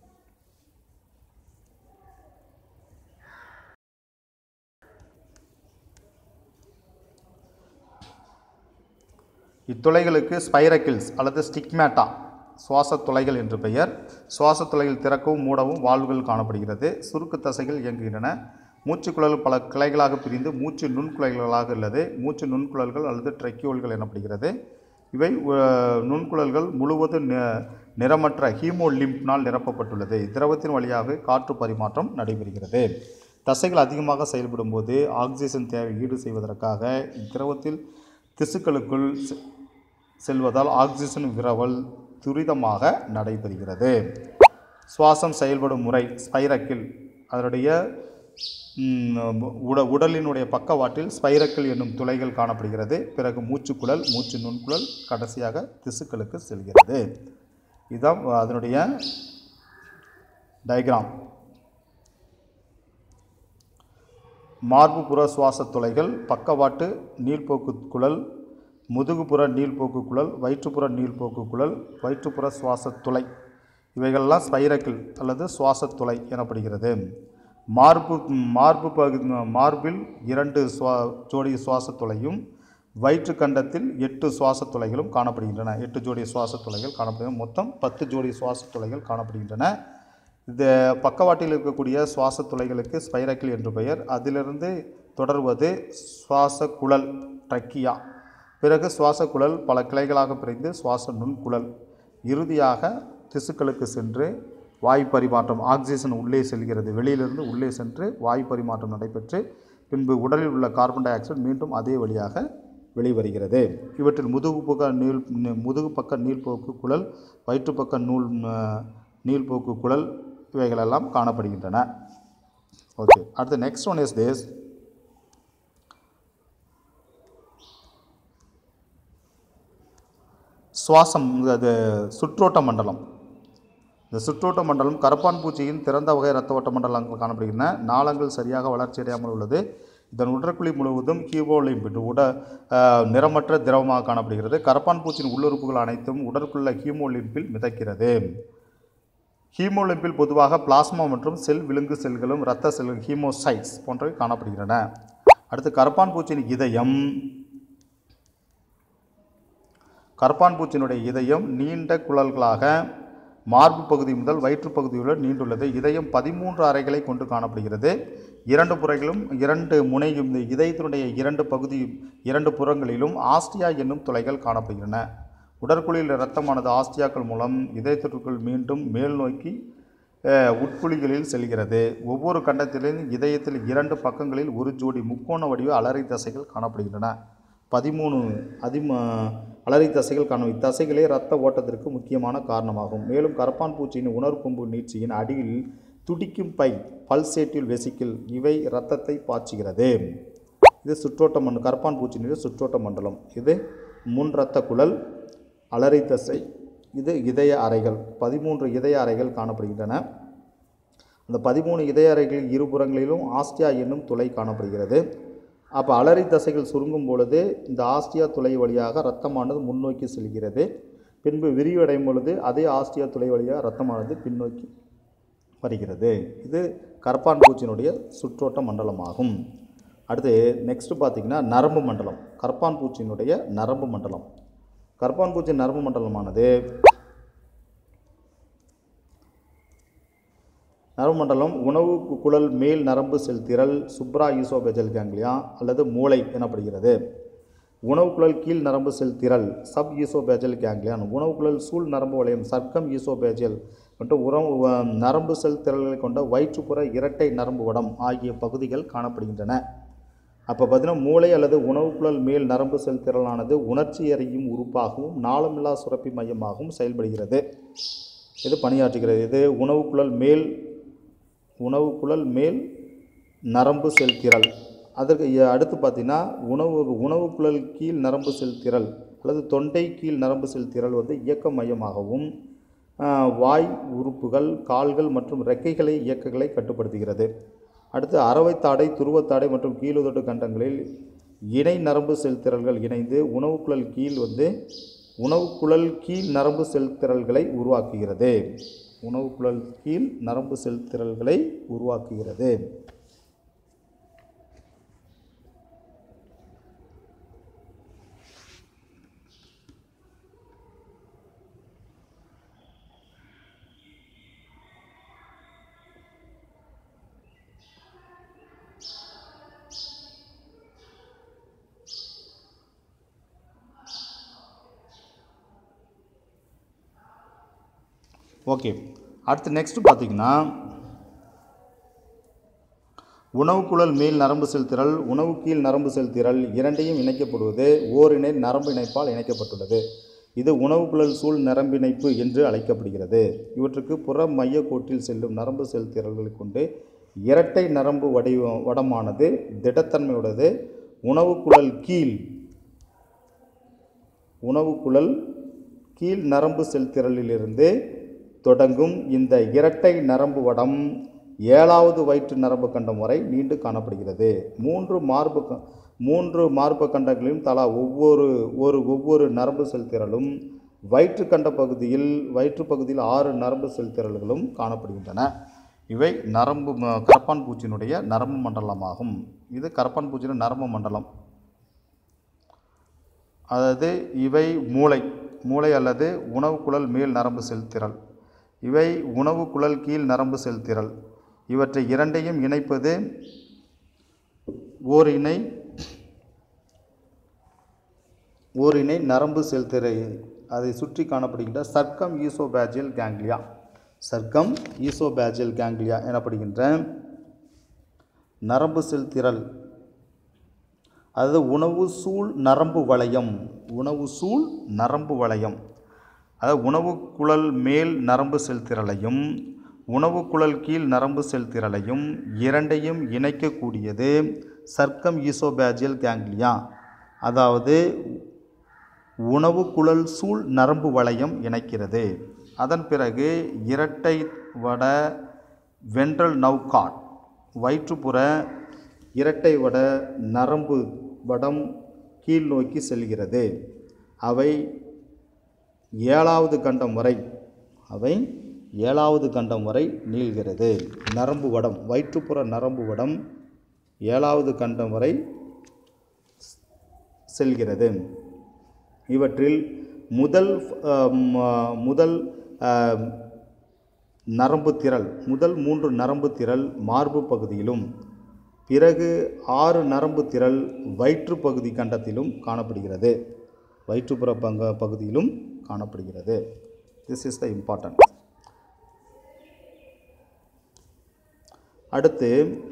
இத்துளைகளுக்கு ஸ்பைரக்கிள்ஸ் அல்லது ஸ்டிக்மேட்டா சுவாசத் துளைகள் என்று பெயர் சுவாசத் துளைகள் திறக்கவும் மூடவும் வால்வுகள் காணப்படுகிறது சுருக்கு தசைகள் இயங்குகின்றன மூச்சுக்குழல் பல கிளைகளாக பிரிந்து மூச்சு நுண்குழல்களாக உள்ளது மூச்சு நுண்குழல்கள் அல்லது ட்ரெக்கியோல்கள் எனப்படுகிறது இவை அஹ், நுண்குழல்கள் முழுவதும் நி- நிறமற்ற ஹீமோலிம்பினால் நிரப்பப்பட்டுள்ளது திரவத்தின் வழியாக காற்று பரிமாற்றம் நடைபெறுகிறது தசைகள் அதிகமாக செயல்படும் போது ஆக்சிஜன் தேவை ஈடு செய்வதற்காக இத்திரவத்தில் திசுக்களுக்குள் செ- செல்வதால் ஆக்சிஜன் விரவல் துரிதமாக நடைபெறுகிறது சுவாசம் செயல்படும் முறை ஸ்பைரக்கில் அதனுடைய ம், உட உடலினுடைய பக்கவாட்டில் ஸ்பைரக்கில் என்னும் துளைகள் காணப்படுகிறது பிறகு மூச்சுக்குழல் மூச்சு நுண்குழல் கடைசியாக திசுக்களுக்கு செல்கிறது இதுதான் அதனுடைய டயக்ராம் மார்புப்புற சுவாசத் துளைகள் பக்கவாட்டு நீள்போக்கு குழல் முதுகுப்புற நீள்போக்கு குழல் வயிற்றுப்புற நீள்போக்கு குழல் வயிற்றுப்புற சுவாசத் துளை இவைகளெல்லாம் ஸ்பைரக்கிள் அல்லது சுவாசத் துளை எனப்படுகிறது மார்பு மார்பு பகுதி மார்பில் இரண்டு சுவா ஜோடி சுவாசத் துளையும் வயிற்று கண்டத்தில் எட்டு சுவாசத் துளைகளும் காணப்படுகின்றன எட்டு ஜோடி சுவாசத் துளைகள் காணப்படுகின்றன மொத்தம் பத்து ஜோடி சுவாசத் துளைகள் காணப்படுகின்றன இந்த பக்கவாட்டில் இருக்கக்கூடிய சுவாச துளைகளுக்கு ஸ்பைரக்கிள் என்று பெயர் அதிலிருந்து தொடர்வது சுவாச குழல் ட்ரக்கியா பிறகு சுவாச குழல் பல கிளைகளாக பிரிந்து சுவாச நுண்குழல் இறுதியாக திசுக்களுக்கு சென்று வாயு பரிமாற்றம் ஆக்சிஜன் உள்ளே செல்கிறது வெளியிலிருந்து உள்ளே சென்று வாயு பரிமாற்றம் நடைபெற்று பின்பு உடலில் உள்ள கார்பன் டை ஆக்சைடு மீண்டும் அதே வழியாக வெளிவருகிறது இவற்றில் முதுகு பக்க நீள் முதுகு பக்க நீள்போக்கு குழல் வயிற்றுப்பக்க நூல் அஹ், நீள்போக்கு குழல் இவைகளெல்லாம் காணப்படுகின்றன ஓகே அடுத்து நெக்ஸ்ட் ஒன் இஸ் திஸ் சுவாசம் அது சுற்றோட்ட மண்டலம் இந்த சுற்றோட்ட மண்டலம் கரப்பான் பூச்சியின் திறந்த வகை இரத்த ஓட்ட மண்டலங்கள் காணப்படுகின்றன நாளங்கள் சரியாக வளர்ச்சியடையாமல் உள்ளது இதன் உடற்குழி முழுவதும் ஹீமோலிம்பிட் உட அஹ், நிறமற்ற திரவமாக காணப்படுகிறது கரப்பான் பூச்சியின் உள்ளுறுப்புகள் அனைத்தும் உடற்குள்ள ஹீமோலிம்பில் மிதக்கிறது ஹீமோலிம்பில் பொதுவாக பிளாஸ்மா மற்றும் செல் விலங்கு செல்களும் இரத்த செல்கள் ஹீமோசைட்ஸ் போன்றவை காணப்படுகின்றன அடுத்து கரப்பான் பூச்சியின் இதயம் கரப்பான் பூச்சியினுடைய இதயம் நீண்ட குழல்களாக மார்பு பகுதி முதல் வயிற்று பகுதியுடன் நீண்டுள்ளது இதயம் பதிமூன்று அறைகளை கொண்டு காணப்படுகிறது இரண்டு புறைகளும் இரண்டு முனையும் இந்த இதயத்தினுடைய இரண்டு பகுதி இரண்டு புறங்களிலும் ஆஸ்டியா என்னும் துளைகள் காணப்படுகின்றன உடற்குழியில் இரத்தமானது ஆஸ்டியாக்கள் மூலம் இதயத்திற்குள் மீண்டும் மேல் நோக்கி அஹ், உட்குழிகளில் செல்கிறது ஒவ்வொரு கண்டத்திலும் இதயத்தில் இரண்டு பக்கங்களில் ஒரு ஜோடி முக்கோண வடிவ அலறி தசைகள் காணப்படுகின்றன பதிமூணு அதிம அலறி தசைகள் காணும் இத்தசைகளே இரத்த ஓட்டத்திற்கு முக்கியமான காரணமாகும் மேலும் கரப்பான் பூச்சியின் உணர்கொம்பு நீட்சியின் அடியில் துடிக்கும் பை பல்சேட்டில் வெசிக்கிள் இவை இரத்தத்தை பாய்ச்சுகிறது இது சுற்றோட்ட மண்டலம் கரப்பான் பூச்சியினுடைய சுற்றோட்ட மண்டலம் இது முன் இரத்த குழல் அலறி தசை இது இதய அறைகள் பதிமூன்று இதய அறைகள் காணப்படுகின்றன அந்த பதிமூணு இதய அறைகளில் இருபுறங்களிலும் ஆஸ்டியா என்னும் துளை காணப்படுகிறது அப்போ அலறி தசைகள் சுருங்கும் பொழுது இந்த ஆஸ்டியா துளை வழியாக இரத்தமானது முன்னோக்கி செல்கிறது பின்பு விரிவடையும் பொழுது அதே ஆஸ்டியா துளை வழியாக இரத்தமானது பின்னோக்கி வருகிறது இது கரப்பான் பூச்சியினுடைய சுற்றோட்ட மண்டலமாகும் அடுத்து நெக்ஸ்ட் பார்த்திங்கன்னா நரம்பு மண்டலம் கரப்பான் பூச்சியினுடைய நரம்பு மண்டலம் கரப்பான் பூச்சி நரம்பு மண்டலமானது நரம்பு மண்டலம் உணவு கு- குழல் மேல் நரம்பு செல் திரள் சுப்ரா ஈசோபெஜல் கேங்லியா அல்லது மூளை எனப்படுகிறது உணவு குழல் கீழ் நரம்பு செல் திரள் சப் ஈசோபேஜல் கேங்லியான் உணவு குழல் சூழ் நரம்பு வளையம் சர்க்கம் ஈசோபேஜல் மற்றும் உறவு வ- நரம்பு செல் திரள்களை கொண்ட வயிற்றுப்புற இரட்டை நரம்பு வடம் ஆகிய பகுதிகள் காணப்படுகின்றன அப்போ பார்த்தீங்கன்னா மூளை அல்லது உணவுக்குழல் மேல் நரம்பு செல் திரளானது உணர்ச்சி எறியும் உறுப்பாகவும் நாளமில்லா சுரப்பி மையமாகவும் செயல்படுகிறது இது பணியாற்றுகிறது இது உணவுக்குழல் மேல் உணவுக்குழல் மேல் நரம்பு செல் திரள் அதற்கு எ- அடுத்து பார்த்தீங்கன்னா உணவு உணவுக்குழல் கீழ் நரம்பு செல் திரள் அல்லது தொண்டை கீழ் நரம்பு செல் திரள் வந்து இயக்க மையமாகவும் ஆ, வாய் உறுப்புகள் கால்கள் மற்றும் இறக்கைகளை இயக்கங்களை கட்டுப்படுத்துகிறது அடுத்து அரவைத்தாடை துருவத்தாடை மற்றும் கீழுதொட்டு கண்டங்களில் இணை நரம்பு செல் திரள்கள் இணைந்து உணவுக்குழல் கீழ் வந்து உணவுக்குழல் கீழ் நரம்பு செல் திரள்களை உருவாக்குகிறது உணவுக்குழல் கீழ் நரம்பு செல் திரள்களை உருவாக்குகிறது ஓகே அடுத்து நெக்ஸ்ட் பார்த்தீங்கன்னா உணவுக்குழல் மேல் நரம்பு செல் திரள் உணவு கீழ் நரம்பு செல் திரள் இரண்டையும் இணைக்கப்படுவது ஓரிணை நரம்பு இணைப்பால் இணைக்கப்பட்டுள்ளது இது உணவுக்குழல் சூழ் நரம்பிணைப்பு என்று அழைக்கப்படுகிறது இவற்றுக்கு புற மைய கோட்டில் செல்லும் நரம்பு செல் திரள்களை கொண்டு இரட்டை நரம்பு வடிவ வடமானது திடத்தன்மையுடையது உணவுக்குழல் கீழ் உணவுக்குழல் கீழ் நரம்பு செல் திரளிலிருந்து தொடங்கும் இந்த இரட்டை நரம்பு வடம் ஏழாவது வயிற்று நரம்பு கண்டம் வரை நீண்டு காணப்படுகிறது மூன்று மார்பு க- மூன்று மார்பு கண்டங்களிலும் தலா ஒவ்வொரு ஒரு ஒவ்வொரு நரம்பு செல் திரளும் வயிற்று கண்ட பகுதியில் வயிற்று பகுதியில் ஆறு நரம்பு செல் திரள்களும் காணப்படுகின்றன இவை நரம்பு ம- கரப்பான் பூச்சியினுடைய நரம்பு மண்டலமாகும் இது கரப்பான் பூச்சியின் நரம்பு மண்டலம் அதாவது இவை மூளை மூளை அல்லது உணவு குழல் மேல் நரம்பு செல் திரள் இவை உணவு குழல் கீழ் நரம்பு செல் திரள் இவற்றை இரண்டையும் இணைப்பது ஓர் இணை ஓர் இணை நரம்பு செல் திரை அதை சுற்றி காணப்படுகின்ற circum oesophageal ganglia circum oesophageal ganglia எனப்படுகின்ற நரம்பு செல் திரள் அதாவது உணவு சூழ் நரம்பு வளையம் உணவு சூழ் நரம்பு வளையம் அதாவது உணவு குழல் மேல் நரம்பு செல் திரளையும் உணவு குழல் கீழ் நரம்பு செல் திரளையும் இரண்டையும் இணைக்கக்கூடியது சர்க்கம் ஈசோபேஜியல் கேங்லியா அதாவது உணவு குழல் சூழ் நரம்பு வளையம் இணைக்கிறது அதன் பிறகு இரட்டை வட வென்ட்ரல் நவ்காட் வயிற்றுப்புற இரட்டை வட நரம்பு வடம் கீழ் நோக்கி செல்கிறது அவை ஏழாவது கண்டம் வரை அவை ஏழாவது கண்டம் வரை நீள்கிறது நரம்பு வடம் வயிற்றுப்புற நரம்பு வடம் ஏழாவது கண்டம் வரை செல்கிறது இவற்றில் முதல் அஹ், ம- முதல் அஹ், நரம்பு திரள் முதல் மூன்று நரம்பு திரள் மார்பு பகுதியிலும் பிறகு ஆறு நரம்பு திரள் வயிற்று பகுதி கண்டத்திலும் காணப்படுகிறது வயிற்றுப்புற பங்க பகுதியிலும் காணப்படுகிறது திஸ் இஸ் த இம்பார்ட்டன்ட் அடுத்து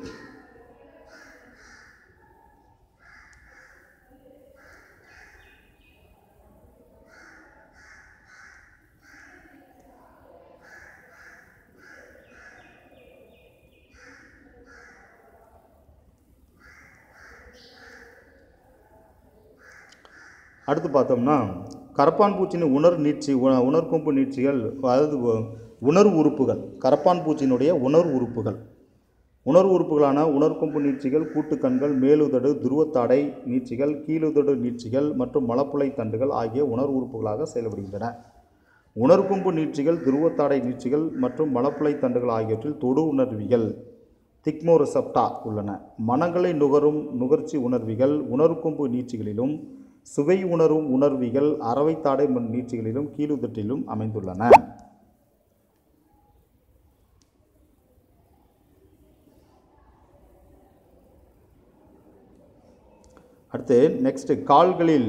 அடுத்து பார்த்தோம்னா கரப்பான் பூச்சியின் உணர் நீட்சி உண- உணர்கொம்பு நீட்சிகள் அதாவது உ- உணர்வு உறுப்புகள் கரப்பான் பூச்சியினுடைய உணர்வு உறுப்புகள் உணர்வு உறுப்புகளான உணர்கொம்பு நீட்சிகள் கூட்டுக்கண்கள் மேலுதடு துருவத்தாடை நீட்சிகள் கீழுதடு நீட்சிகள் மற்றும் மலப்புழை தண்டுகள் ஆகிய உணர்வு உறுப்புகளாக செயல்படுகின்றன உணர்கொம்பு நீட்சிகள் துருவத்தாடை நீட்சிகள் மற்றும் மலப்புழை தண்டுகள் ஆகியவற்றில் தொடு உணர்விகள் திக்மோரிசப்டா உள்ளன மனங்களை நுகரும் நுகர்ச்சி உணர்விகள் உணர்கொம்பு நீட்சிகளிலும் சுவை உணரும் உணர்விகள் அறவைத்தாடை மண் நீட்சிகளிலும் கீழுதட்டிலும் அமைந்துள்ளன அடுத்து நெக்ஸ்ட் கால்களில்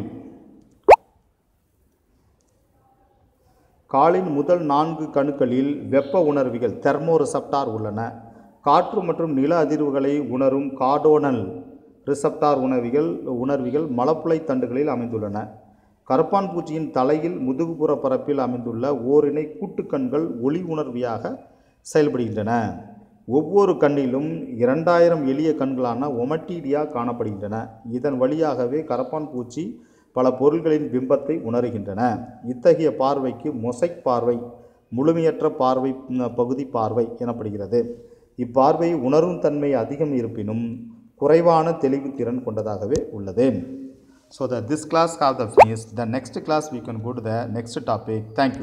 காலின் முதல் நான்கு கணுக்களில் வெப்ப உணர்விகள் தெர்மோரிசப்டார் உள்ளன காற்று மற்றும் நில அதிர்வுகளை உணரும் கார்டோனல் ரிசப்டார் உணர்விகள் உணர்விகள் மலப்புழை தண்டுகளில் அமைந்துள்ளன கரப்பான் பூச்சியின் தலையில் முதுகுப்புற பரப்பில் அமைந்துள்ள ஓரிணை கூட்டுக்கண்கள் ஒளி உணர்வியாக செயல்படுகின்றன ஒவ்வொரு கண்ணிலும் இரண்டாயிரம் எளிய கண்களான ஒமட்டீடியா காணப்படுகின்றன இதன் வழியாகவே கரப்பான் பூச்சி பல பொருள்களின் பிம்பத்தை உணர்கின்றன இத்தகைய பார்வைக்கு மொசைக் பார்வை முழுமையற்ற பார்வை ம், பகுதி பார்வை எனப்படுகிறது இப்பார்வை உணரும் தன்மை அதிகம் இருப்பினும் குறைவான தெளிவு திறன் கொண்டதாகவே உள்ளது so that this class have the finished the next class we can go to the next topic thank you